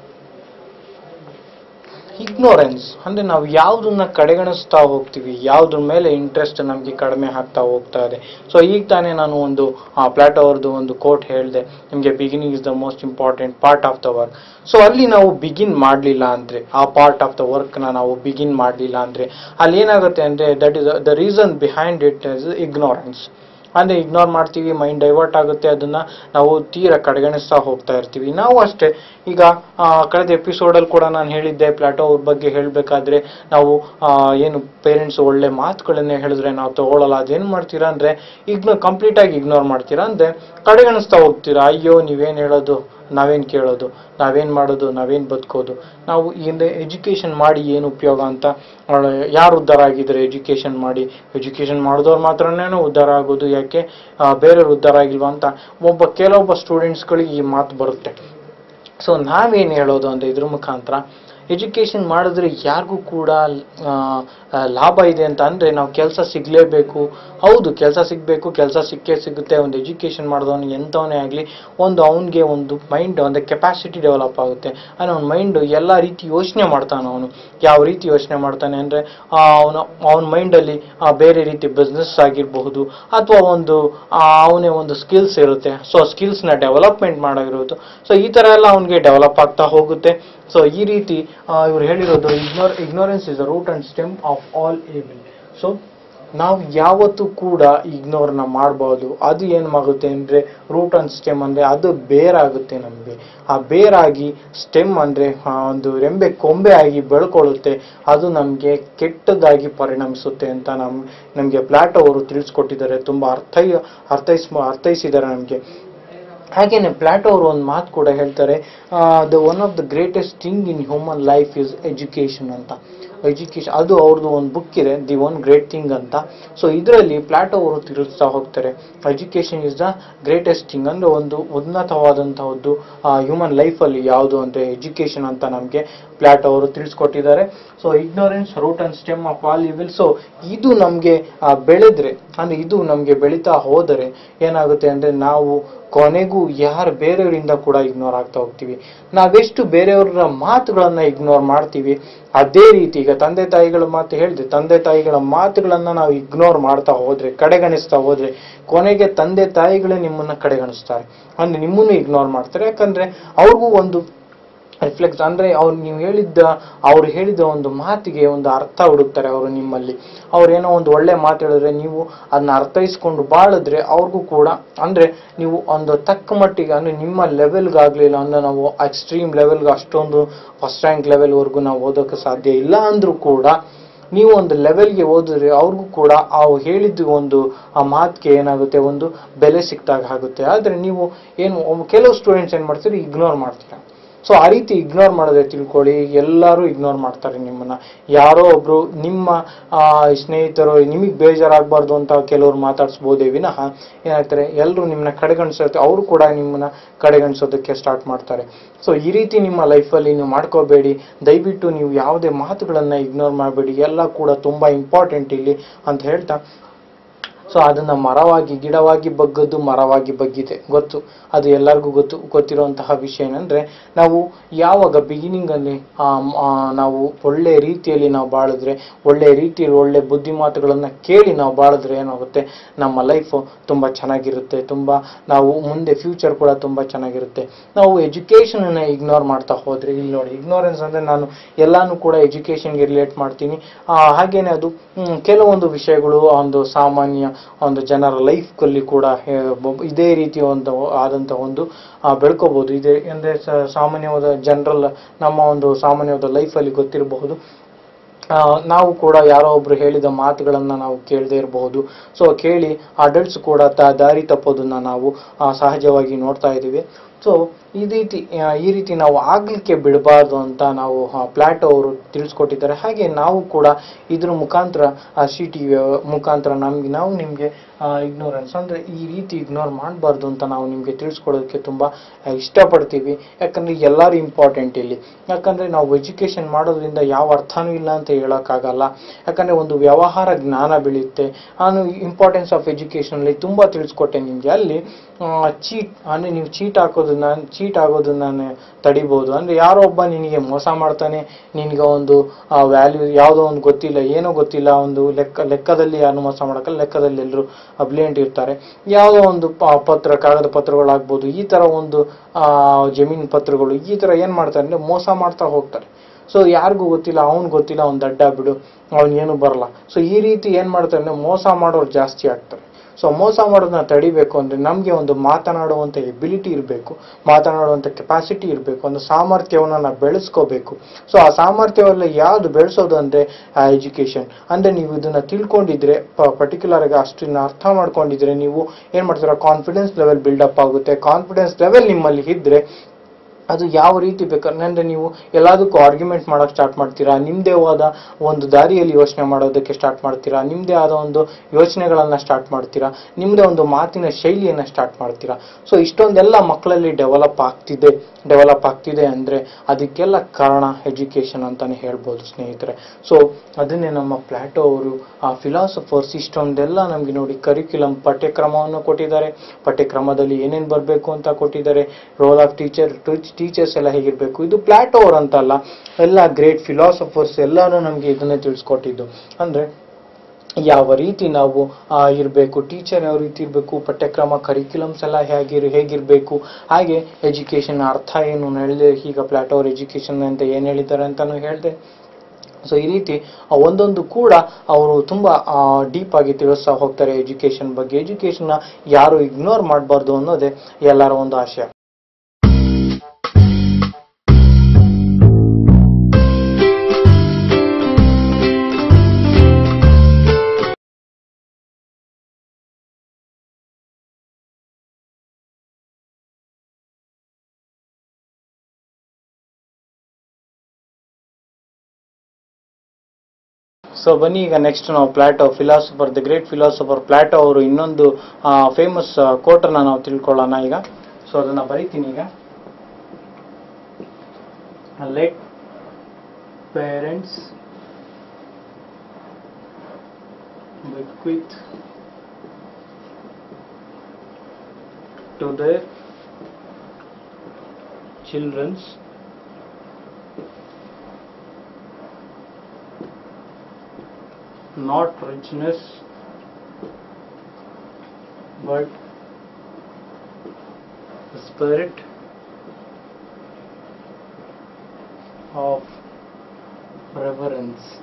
S1: ignorance ಅಂದ್ರೆ ನಾವು ಯಾವ್ದನ್ನ ಕಡೆಗಣಿಸ್ತಾ ಹೋಗ್ತೀವಿ ಯಾವ್ದ್ರ ಮೇಲೆ ಇಂಟ್ರೆಸ್ಟ್ ನಮಗೆ ಕಡಿಮೆ ಆಗ್ತಾ ಹೋಗ್ತಾ ಇದೆ ಸೊ ಈಗ ತಾನೇ ನಾನು ಒಂದು ಪ್ಲಾಟ್ ಅವ್ರದ್ದು ಒಂದು ಕೋಟ್ ಹೇಳಿದೆ ನಿಮಗೆ beginning is the most important part of the work so ಅಲ್ಲಿ ನಾವು ಬಿಗಿನ್ ಮಾಡಲಿಲ್ಲ ಅಂದ್ರೆ ಆ ಪಾರ್ಟ್ ಆಫ್ ದ ವರ್ಕ್ನ ನಾವು ಬಿಗಿನ್ ಮಾಡಲಿಲ್ಲ ಅಂದ್ರೆ ಅಲ್ಲಿ ಏನಾಗುತ್ತೆ ಅಂದ್ರೆ that is the reason behind it is ignorance ಅಂದ್ರೆ ಇಗ್ನೋರ್ ಮಾಡ್ತೀವಿ ಮೈಂಡ್ ಡೈವರ್ಟ್ ಆಗುತ್ತೆ ಅದನ್ನ ನಾವು ತೀರಾ ಕಡೆಗಣಿಸ್ತಾ ಹೋಗ್ತಾ ಇರ್ತೀವಿ ನಾವು ಅಷ್ಟೇ ಈಗ ಆ, ಕಳೆದ ಎಪಿಸೋಡಲ್ಲಿ ಕೂಡ ನಾನು ಹೇಳಿದ್ದೆ ಪ್ಲಾಟೋ ಅವ್ರ ಬಗ್ಗೆ ಹೇಳಬೇಕಾದ್ರೆ ನಾವು ಆ, ಏನು ಪೇರೆಂಟ್ಸ್ ಒಳ್ಳೆ ಮಾತುಗಳನ್ನೇ ಹೇಳಿದ್ರೆ ನಾವು ತಗೊಳ್ಳಲ್ಲ ಅದೇನು ಮಾಡ್ತೀರಾ ಅಂದ್ರೆ ಇಗ್ನೋ ಕಂಪ್ಲೀಟ್ ಆಗಿ ಇಗ್ನೋರ್ ಮಾಡ್ತೀರಾ ಅಂದ್ರೆ ಕಡೆಗಣಿಸ್ತಾ ಹೋಗ್ತೀರಾ ಅಯ್ಯೋ ನೀವೇನ್ ಹೇಳೋದು ನಾವೇನ್ ಕೇಳೋದು ನಾವೇನ್ ಮಾಡೋದು ನಾವೇನ್ ಬದುಕೋದು ನಾವು ಹಿಂದೆ ಎಜುಕೇಶನ್ ಮಾಡಿ ಏನು ಉಪಯೋಗ ಅಂತ ಆ, ಯಾರು ಉದ್ಧಾರ ಆಗಿದ್ದಾರೆ ಎಜುಕೇಶನ್ ಮಾಡಿ ಎಜುಕೇಶನ್ ಮಾಡಿದವ್ರು ಮಾತ್ರನೇ ಉದ್ಧಾರ ಆಗೋದು ಯಾಕೆ ಆ, ಬೇರೆಯವ್ರು ಉದ್ಧಾರ ಆಗಿಲ್ವಾ ಅಂತ ಒಬ್ಬ ಕೆಲವೊಬ್ಬ ಸ್ಟೂಡೆಂಟ್ಸ್ಗಳಿಗೆ ಈ ಮಾತು ಬರುತ್ತೆ ಸೊ ನಾವೇನು ಹೇಳೋದು ಅಂದ್ರೆ ಇದ್ರ ಮುಖಾಂತರ ಎಜುಕೇಷನ್ ಮಾಡಿದ್ರೆ ಯಾರಿಗೂ ಕೂಡ ಆ, ಆ, ಲಾಭ ಇದೆ ಅಂತ ಅಂದರೆ ನಾವು ಕೆಲಸ ಸಿಗಲೇಬೇಕು ಹೌದು ಕೆಲಸ ಸಿಗಬೇಕು ಕೆಲಸ ಸಿಕ್ಕೇ ಸಿಗುತ್ತೆ ಒಂದು ಎಜುಕೇಷನ್ ಮಾಡಿದವನಿಗೆ ಎಂಥವನೇ ಆಗಲಿ ಒಂದು ಅವನಿಗೆ ಒಂದು ಮೈಂಡ್ ಒಂದು ಕೆಪಾಸಿಟಿ ಡೆವಲಪ್ ಆಗುತ್ತೆ ಅಂದರೆ ಅವ್ನ ಮೈಂಡ್ ಎಲ್ಲ ರೀತಿ ಯೋಚನೆ ಮಾಡ್ತಾನೆ ಅವನು ಯಾವ ರೀತಿ ಯೋಚನೆ ಮಾಡ್ತಾನೆ ಅಂದರೆ ಅವನ ಅವನ ಮೈಂಡಲ್ಲಿ ಬೇರೆ ರೀತಿ ಬಿಸ್ನೆಸ್ ಆಗಿರಬಹುದು ಅಥವಾ ಒಂದು ಅವನೇ ಒಂದು ಸ್ಕಿಲ್ಸ್ ಇರುತ್ತೆ ಸೊ ಸ್ಕಿಲ್ಸ್ನ ಡೆವಲಪ್ಮೆಂಟ್ ಮಾಡೋಗಿರೋದು ಸೊ ಈ ಥರ ಎಲ್ಲ ಅವನಿಗೆ ಡೆವಲಪ್ ಆಗ್ತಾ ಹೋಗುತ್ತೆ ಸೊ ಈ ರೀತಿ ಇವ್ರು ಹೇಳಿರೋದು ignore ignorance is the root and stem of all evil so ನಾವು ಯಾವತ್ತೂ ಕೂಡ ಇಗ್ನೋರ್ನ ಮಾಡ್ಬೋದು ಅದು ಏನಾಗುತ್ತೆ ಅಂದರೆ ರೂಟ್ ಅಂಡ್ ಸ್ಟೆಮ್ ಅಂದರೆ ಅದು ಬೇರಾಗುತ್ತೆ ನಮಗೆ ಆ ಬೇರಾಗಿ ಸ್ಟೆಮ್ ಅಂದರೆ ಒಂದು ರೆಂಬೆ ಕೊಂಬೆ ಆಗಿ ಬೆಳ್ಕೊಳ್ಳುತ್ತೆ ಅದು ನಮಗೆ ಕೆಟ್ಟದಾಗಿ ಪರಿಣಮಿಸುತ್ತೆ ಅಂತ ನಮ್ ನಮಗೆ ಪ್ಲಾಟ್ ಅವರು ತಿಳಿಸ್ಕೊಟ್ಟಿದ್ದಾರೆ ತುಂಬ ಅರ್ಥೈ ಅರ್ಥೈಸ್ ಅರ್ಥೈಸಿದ್ದಾರೆ ನಮಗೆ ಹಾಗೇನೆ ಪ್ಲಾಟೋ ಅವರು ಒಂದು ಮಾತು ಕೂಡ ಹೇಳ್ತಾರೆ the one of the greatest thing in human life is education ಅಂತ ಎಜುಕೇಶನ್ ಅದು ಅವ್ರದ್ದು ಒಂದು ಬುಕ್ ಇದೆ ದಿ ಒನ್ ಗ್ರೇಟ್ ಥಿಂಗ್ ಅಂತ ಸೊ ಇದರಲ್ಲಿ ಪ್ಲಾಟೋ ಅವರು ತಿಳಿಸ್ತಾ ಹೋಗ್ತಾರೆ education is the greatest thing ಅಂದರೆ ಒಂದು ಉನ್ನತವಾದಂತಹದ್ದು ಹ್ಯೂಮನ್ ಲೈಫಲ್ಲಿ ಯಾವುದು ಅಂದರೆ ಎಜುಕೇಷನ್ ಅಂತ ನಮಗೆ ಪ್ಲಾಟೋ ಅವರು ತಿಳಿಸ್ಕೊಟ್ಟಿದ್ದಾರೆ so ignorance root and stem of all evil so ಇದು ನಮಗೆ ಬೆಳೆದ್ರೆ ಅಂದರೆ ಇದು ನಮಗೆ ಬೆಳೀತಾ ಹೋದರೆ ಏನಾಗುತ್ತೆ ಅಂದರೆ ನಾವು ಕೊನೆಗೂ ಯಾರು ಬೇರೆಯವರಿಂದ ಕೂಡ ಇಗ್ನೋರ್ ಆಗ್ತಾ ಹೋಗ್ತೀವಿ ನಾವೆಷ್ಟು ಬೇರೆಯವರ ಮಾತುಗಳನ್ನ ಇಗ್ನೋರ್ ಮಾಡ್ತೀವಿ ಅದೇ ರೀತಿ ಈಗ ತಂದೆ ತಾಯಿಗಳ ಮಾತು ಹೇಳಿದೆ ತಂದೆ ತಾಯಿಗಳ ಮಾತುಗಳನ್ನ ನಾವು ಇಗ್ನೋರ್ ಮಾಡ್ತಾ ಹೋದ್ರೆ ಕಡೆಗಣಿಸ್ತಾ ಹೋದ್ರೆ ಕೊನೆಗೆ ತಂದೆ ತಾಯಿಗಳೇ ನಿಮ್ಮನ್ನ ಕಡೆಗಣಿಸ್ತಾರೆ ಅಂದ್ರೆ ನಿಮ್ಮನ್ನು ಇಗ್ನೋರ್ ಮಾಡ್ತಾರೆ ಯಾಕಂದ್ರೆ ಅವ್ರಿಗೂ ಒಂದು ರಿಫ್ಲೆಕ್ಸ್ ಅಂದ್ರೆ ಅವ್ರು ನೀವು ಹೇಳಿದ್ದ ಅವ್ರು ಹೇಳಿದ ಒಂದು ಮಾತಿಗೆ ಒಂದು ಅರ್ಥ ಹುಡುಕ್ತಾರೆ ಅವರು ನಿಮ್ಮಲ್ಲಿ ಅವ್ರು ಏನೋ ಒಂದು ಒಳ್ಳೆ ಮಾತು ಹೇಳಿದ್ರೆ ನೀವು ಅದನ್ನ ಅರ್ಥೈಸ್ಕೊಂಡು ಬಾಳಿದ್ರೆ ಅವ್ರಿಗೂ ಕೂಡ ಅಂದ್ರೆ ನೀವು ಒಂದು ತಕ್ಕ ಮಟ್ಟಿಗೆ ಅಂದ್ರೆ ನಿಮ್ಮ ಲೆವೆಲ್ಗಾಗ್ಲಿಲ್ಲ ಅಂದ್ರೆ ನಾವು ಎಕ್ಸ್ಟ್ರೀಮ್ ಲೆವೆಲ್ಗೆ ಅಷ್ಟೊಂದು ಫಸ್ಟ್ ರ್ಯಾಂಕ್ ಲೆವೆಲ್ವರೆಗೂ ನಾವು ಓದೋಕೆ ಸಾಧ್ಯ ಇಲ್ಲ ಅಂದ್ರೂ ಕೂಡ ನೀವು ಒಂದು ಲೆವೆಲ್ಗೆ ಓದಿದ್ರೆ ಅವ್ರಿಗೂ ಕೂಡ ಆ ಹೇಳಿದ್ದು ಒಂದು ಆ ಮಾತಿಗೆ ಏನಾಗುತ್ತೆ ಒಂದು ಬೆಲೆ ಸಿಕ್ತಾಗ ಆಗುತ್ತೆ ಆದರೆ ನೀವು ಏನು ಕೆಲವು ಸ್ಟೂಡೆಂಟ್ಸ್ ಏನು ಮಾಡ್ತೀರಿ ಇಗ್ನೋರ್ ಮಾಡ್ತೀರಾ ಸೊ ಆ ರೀತಿ ಇಗ್ನೋರ್ ಮಾಡೋದೇ ತಿಳ್ಕೊಳ್ಳಿ ಎಲ್ಲರೂ ಇಗ್ನೋರ್ ಮಾಡ್ತಾರೆ ನಿಮ್ಮನ್ನ ಯಾರೋ ಒಬ್ರು ನಿಮ್ಮ ಆ, ಸ್ನೇಹಿತರು ನಿಮಗೆ ಬೇಜಾರಾಗಬಾರ್ದು ಅಂತ ಕೆಲವರು ಮಾತಾಡಿಸ್ಬೋದೇ ವಿನಃ ಏನಾಗ್ತಾರೆ ಎಲ್ಲರೂ ನಿಮ್ಮನ್ನ ಕಡೆಗಣಿಸುತ್ತೆ ಅವರು ಕೂಡ ನಿಮ್ಮನ್ನ ಕಡೆಗಣಿಸೋದಕ್ಕೆ ಸ್ಟಾರ್ಟ್ ಮಾಡ್ತಾರೆ ಸೊ ಈ ರೀತಿ ನಿಮ್ಮ ಲೈಫಲ್ಲಿ ನೀವು ಮಾಡ್ಕೋಬೇಡಿ ದಯವಿಟ್ಟು ನೀವು ಯಾವುದೇ ಮಾತುಗಳನ್ನ ಇಗ್ನೋರ್ ಮಾಡಬೇಡಿ ಎಲ್ಲ ಕೂಡ ತುಂಬಾ ಇಂಪಾರ್ಟೆಂಟ್ ಇಲ್ಲಿ ಅಂತ ಹೇಳ್ತಾ ಸೊ ಅದನ್ನ ಮರವಾಗಿ ಗಿಡವಾಗಿ ಬಗ್ಗದ್ದು ಮರವಾಗಿ ಬಗ್ಗಿದೆ ಗೊತ್ತು ಅದು ಎಲ್ಲರಿಗೂ ಗೊತ್ತು ಗೊತ್ತಿರುವಂತಹ ವಿಷಯ ಏನಂದ್ರೆ ನಾವು ಯಾವಾಗ ಬಿಗಿನಿಂಗ್ ಅಲ್ಲಿ ಆ, ಮ್, ಆ, ನಾವು ಒಳ್ಳೆ ರೀತಿಯಲ್ಲಿ ನಾವು ಬಾಳಿದ್ರೆ ಒಳ್ಳೆ ರೀತಿಯಲ್ಲಿ ಒಳ್ಳೆ ಬುದ್ಧಿ ಮಾತುಗಳನ್ನ ಕೇಳಿ ನಾವು ಬಾಳಿದ್ರೆ ಏನಾಗುತ್ತೆ ನಮ್ಮ ಲೈಫ್ ತುಂಬಾ ಚೆನ್ನಾಗಿರುತ್ತೆ ತುಂಬಾ ನಾವು ಮುಂದೆ ಫ್ಯೂಚರ್ ಕೂಡ ತುಂಬಾ ಚೆನ್ನಾಗಿರುತ್ತೆ ನಾವು ಎಜುಕೇಶನ್ ಅನ್ನ ಇಗ್ನೋರ್ ಮಾಡ್ತಾ ಹೋದ್ರೆ ಇಲ್ಲಿ ನೋಡಿ ಇಗ್ನೋರೆನ್ಸ್ ಅಂದ್ರೆ ನಾನು ಎಲ್ಲಾನು ಕೂಡ ಎಜುಕೇಶನ್ಗೆ ರಿಲೇಟ್ ಮಾಡ್ತೀನಿ ಆ, ಹಾಗೇನೆ ಅದು ಹ್ಮ್, ಕೆಲವೊಂದು ವಿಷಯಗಳು ಒಂದು ಸಾಮಾನ್ಯ ಒಂದು ಜನರ ಲೈಫ್ನಲ್ಲಿ ಕೂಡ ಹೇ- ಬ- ಇದೇ ರೀತಿಯ ಒಂದು ಆದಂತ ಒಂದು ಆ, ಬೆಳ್ಕೋಬಹುದು ಇದೆ ಅಂದ್ರೆ ಸ- ಸಾಮಾನ್ಯವಾದ ಜನರಲ್ ನಮ್ಮ ಒಂದು ಸಾಮಾನ್ಯವಾದ ಲೈಫಲ್ಲಿ ಗೊತ್ತಿರಬಹುದು ಆ, ನಾವು ಕೂಡ ಯಾರೋ ಒಬ್ರು ಹೇಳಿದ ಮಾತುಗಳನ್ನ ನಾವು ಕೇಳದೇ ಇರಬಹುದು ಸೊ ಕೇಳಿ ಅಡಲ್ಟ್ಸ್ ಕೂಡ ತ ದಾರಿ ತಪ್ಪೋದನ್ನ ನಾವು ಆ, ಸಹಜವಾಗಿ ನೋಡ್ತಾ ಇದ್ದೀವಿ ಸೊ ಈ ರೀತಿ ಆ, ಈ ರೀತಿ ನಾವು ಆಗ್ಲಿಕ್ಕೆ ಬಿಡಬಾರ್ದು ಅಂತ ನಾವು ಪ್ಲಾಟೋ ಅವರು ತಿಳಿಸ್ಕೊಟ್ಟಿದ್ದಾರೆ ಹಾಗೆ ನಾವು ಕೂಡ ಇದ್ರ ಮುಖಾಂತರ ಸಿ ಟಿ ವಿ ಮುಖಾಂತರ ನಮ್ಗೆ ನಾವು ನಿಮಗೆ ಇಗ್ನೋರೆನ್ಸ್ ಅಂದ್ರೆ ಈ ರೀತಿ ಇಗ್ನೋರ್ ಮಾಡಬಾರ್ದು ಅಂತ ನಾವು ನಿಮಗೆ ತಿಳಿಸ್ಕೊಡೋದಕ್ಕೆ ತುಂಬಾ ಆ, ಇಷ್ಟಪಡ್ತೀವಿ ಯಾಕಂದ್ರೆ ಎಲ್ಲರೂ ಇಂಪಾರ್ಟೆಂಟ್ ಇಲ್ಲಿ ಯಾಕಂದ್ರೆ ನಾವು ಎಜುಕೇಶನ್ ಮಾಡೋದ್ರಿಂದ ಯಾವ ಅರ್ಥನೂ ಇಲ್ಲ ಅಂತ ಹೇಳೋಕ್ಕಾಗಲ್ಲ ಯಾಕಂದ್ರೆ ಒಂದು ವ್ಯವಹಾರ ಜ್ಞಾನ ಬೆಳೆಯುತ್ತೆ ನಾನು ಇಂಪಾರ್ಟೆನ್ಸ್ ಆಫ್ ಎಜುಕೇಶನ್ ಅಲ್ಲಿ ತುಂಬಾ ತಿಳಿಸ್ಕೊಟ್ಟೆ ನಿಮ್ಗೆ ಅಲ್ಲಿ ಚೀಟ್ ಅಂದ್ರೆ ನೀವು ಚೀಟ್ ಹಾಕೋದನ್ನ ಚೀಟ್ ಆಗೋದನ್ನ ನೆ- ತಡಿಬಹುದು ಅಂದ್ರೆ ಯಾರೋ ಒಬ್ಬ ನಿನಗೆ ಮೋಸ ಮಾಡ್ತಾನೆ ನಿನಗೆ ಒಂದು ವ್ಯಾಲ್ಯೂ ಯಾವುದೋ ಒಂದು ಗೊತ್ತಿಲ್ಲ ಏನೋ ಗೊತ್ತಿಲ್ಲ ಒಂದು ಲೆಕ್ಕ ಲೆಕ್ಕದಲ್ಲಿ ಯಾರು ಮೋಸ ಮಾಡಕ್ಕಲ್ಲ ಲೆಕ್ಕದಲ್ಲಿ ಎಲ್ಲರೂ ಅಬ್ಲಿಯಂಟ್ ಇರ್ತಾರೆ ಯಾವುದೋ ಒಂದು ಪ- ಪತ್ರ ಕಾಗದ ಪತ್ರಗಳಾಗ್ಬೋದು ಈ ತರ ಒಂದು ಆ, ಜಮೀನ್ ಪತ್ರಗಳು ಈ ತರ ಏನ್ ಮಾಡ್ತಾರೆ ಅಂದ್ರೆ ಮೋಸ ಮಾಡ್ತಾ ಹೋಗ್ತಾರೆ ಸೊ ಯಾರಿಗೂ ಗೊತ್ತಿಲ್ಲ ಅವ್ನ್ ಗೊತ್ತಿಲ್ಲ ಅವ್ನ್ ದಡ್ಡ ಬಿಡು ಅವ್ನ್ ಏನು ಬರಲ್ಲ ಸೊ ಈ ರೀತಿ ಏನ್ ಮಾಡ್ತಾರೆ ಅಂದ್ರೆ ಮೋಸ ಮಾಡೋರು ಜಾಸ್ತಿ ಆಗ್ತಾರೆ ಸೊ ಮೋಸ ಮಾಡೋದನ್ನ ತಡಿಬೇಕು ಅಂದ್ರೆ ನಮ್ಗೆ ಒಂದು ಮಾತನಾಡುವಂತ ಎಬಿಲಿಟಿ ಇರಬೇಕು ಮಾತನಾಡುವಂತ ಕೆಪಾಸಿಟಿ ಇರಬೇಕು ಒಂದು ಸಾಮರ್ಥ್ಯವನ್ನು ನಾವು ಬೆಳೆಸ್ಕೋಬೇಕು ಸೊ ಆ ಸಾಮರ್ಥ್ಯವೆಲ್ಲ ಯಾವ್ದು ಬೆಳೆಸೋದು ಅಂದ್ರೆ ಎಜುಕೇಶನ್ ಅಂದ್ರೆ ನೀವು ಇದನ್ನ ತಿಳ್ಕೊಂಡಿದ್ರೆ ಪರ್ಟಿಕ್ಯುಲರ್ ಆಗಿ ಅಷ್ಟನ್ನ ಅರ್ಥ ಮಾಡ್ಕೊಂಡಿದ್ರೆ ನೀವು ಏನ್ ಮಾಡ್ತೀರಾ ಕಾನ್ಫಿಡೆನ್ಸ್ ಲೆವೆಲ್ ಬಿಲ್ಡಪ್ ಆಗುತ್ತೆ ಕಾನ್ಫಿಡೆನ್ಸ್ ಲೆವೆಲ್ ನಿಮ್ಮಲ್ಲಿ ಇದ್ರೆ ಅದು ಯಾವ ರೀತಿ ಬೇಕಾದ್ರೆ ಅಂದ್ರೆ ನೀವು ಎಲ್ಲದಕ್ಕೂ ಆರ್ಗ್ಯುಮೆಂಟ್ ಮಾಡೋಕೆ ಸ್ಟಾರ್ಟ್ ಮಾಡ್ತೀರಾ ನಿಮ್ಮದೇ ಆದ ಒಂದು ದಾರಿಯಲ್ಲಿ ಯೋಚನೆ ಮಾಡೋದಕ್ಕೆ ಸ್ಟಾರ್ಟ್ ಮಾಡ್ತೀರಾ ನಿಮ್ಮದೇ ಆದ ಒಂದು ಯೋಚನೆಗಳನ್ನು ಸ್ಟಾರ್ಟ್ ಮಾಡ್ತೀರಾ ನಿಮ್ಮದೇ ಒಂದು ಮಾತಿನ ಶೈಲಿಯನ್ನು ಸ್ಟಾರ್ಟ್ ಮಾಡ್ತೀರಾ ಸೊ ಇಷ್ಟೊಂದೆಲ್ಲ ಮಕ್ಕಳಲ್ಲಿ ಡೆವಲಪ್ ಆಗ್ತಿದೆ ಡೆವಲಪ್ ಆಗ್ತಿದೆ ಅಂದರೆ ಅದಕ್ಕೆಲ್ಲ ಕಾರಣ ಎಜುಕೇಷನ್ ಅಂತಾನೆ ಹೇಳ್ಬೋದು ಸ್ನೇಹಿತರೆ ಸೊ ಅದನ್ನೇ ನಮ್ಮ ಪ್ಲಾಟೋ ಅವರು ಆ ಫಿಲಾಸಫರ್ಸ್ ಇಷ್ಟೊಂದೆಲ್ಲ ನಮಗೆ ನೋಡಿ ಕರಿಕ್ಯುಲಮ್ ಪಠ್ಯಕ್ರಮವನ್ನು ಕೊಟ್ಟಿದ್ದಾರೆ ಪಠ್ಯಕ್ರಮದಲ್ಲಿ ಏನೇನು ಬರಬೇಕು ಅಂತ ಕೊಟ್ಟಿದ್ದಾರೆ ರೋಲ್ ಆಫ್ ಟೀಚರ್ ಟೀಚರ್ಸ್ ಎಲ್ಲ ಹೇಗಿರಬೇಕು ಇದು ಪ್ಲಾಟೋ ಅವ್ರು ಅಂತಲ್ಲ ಎಲ್ಲ ಗ್ರೇಟ್ ಫಿಲಾಸಫರ್ಸ್ ಎಲ್ಲರೂ ನಮಗೆ ಇದನ್ನೇ ತಿಳಿಸ್ಕೊಟ್ಟಿದ್ದು ಅಂದರೆ ಯಾವ ರೀತಿ ನಾವು ಇರಬೇಕು ಟೀಚರ್ ಯಾವ ರೀತಿ ಇರಬೇಕು ಪಠ್ಯಕ್ರಮ ಕರಿಕ್ಯುಲಮ್ಸ್ ಎಲ್ಲ ಹೇಗಿರ್ ಹೇಗಿರಬೇಕು ಹಾಗೆ ಎಜುಕೇಷನ್ ಅರ್ಥ ಏನು ನಾನು ಹೇಳಿದೆ ಈಗ ಪ್ಲಾಟೋ ಅವ್ರ ಎಜುಕೇಷನ್ ಅಂತ ಏನು ಹೇಳಿದ್ದಾರೆ ಅಂತಾನು ಹೇಳಿದೆ ಸೊ ಈ ರೀತಿ ಆ ಒಂದೊಂದು ಕೂಡ ಅವರು ತುಂಬ ಡೀಪ್ ಆಗಿ ತಿಳಿಸ್ತಾ ಹೋಗ್ತಾರೆ ಎಜುಕೇಷನ್ ಬಗ್ಗೆ ಎಜುಕೇಷನ್ನ ಯಾರು ಇಗ್ನೋರ್ ಮಾಡಬಾರ್ದು ಅನ್ನೋದೇ ಎಲ್ಲರ ಒಂದು ಆಶಯ ಸೊ ಬನ್ನಿ ಈಗ ನೆಕ್ಸ್ಟ್ ನಾವು Plato philosopher the great philosopher Plato ಅವರು ಇನ್ನೊಂದು ಫೇಮಸ್ ಕೋಟನ್ನ ನಾವು ತಿಳ್ಕೊಳ್ಳೋಣ ಈಗ ಸೊ ಅದನ್ನ ಬರಿತೀನಿ ಈಗ let parents bequeath to their children's not richness but the spirit of reverence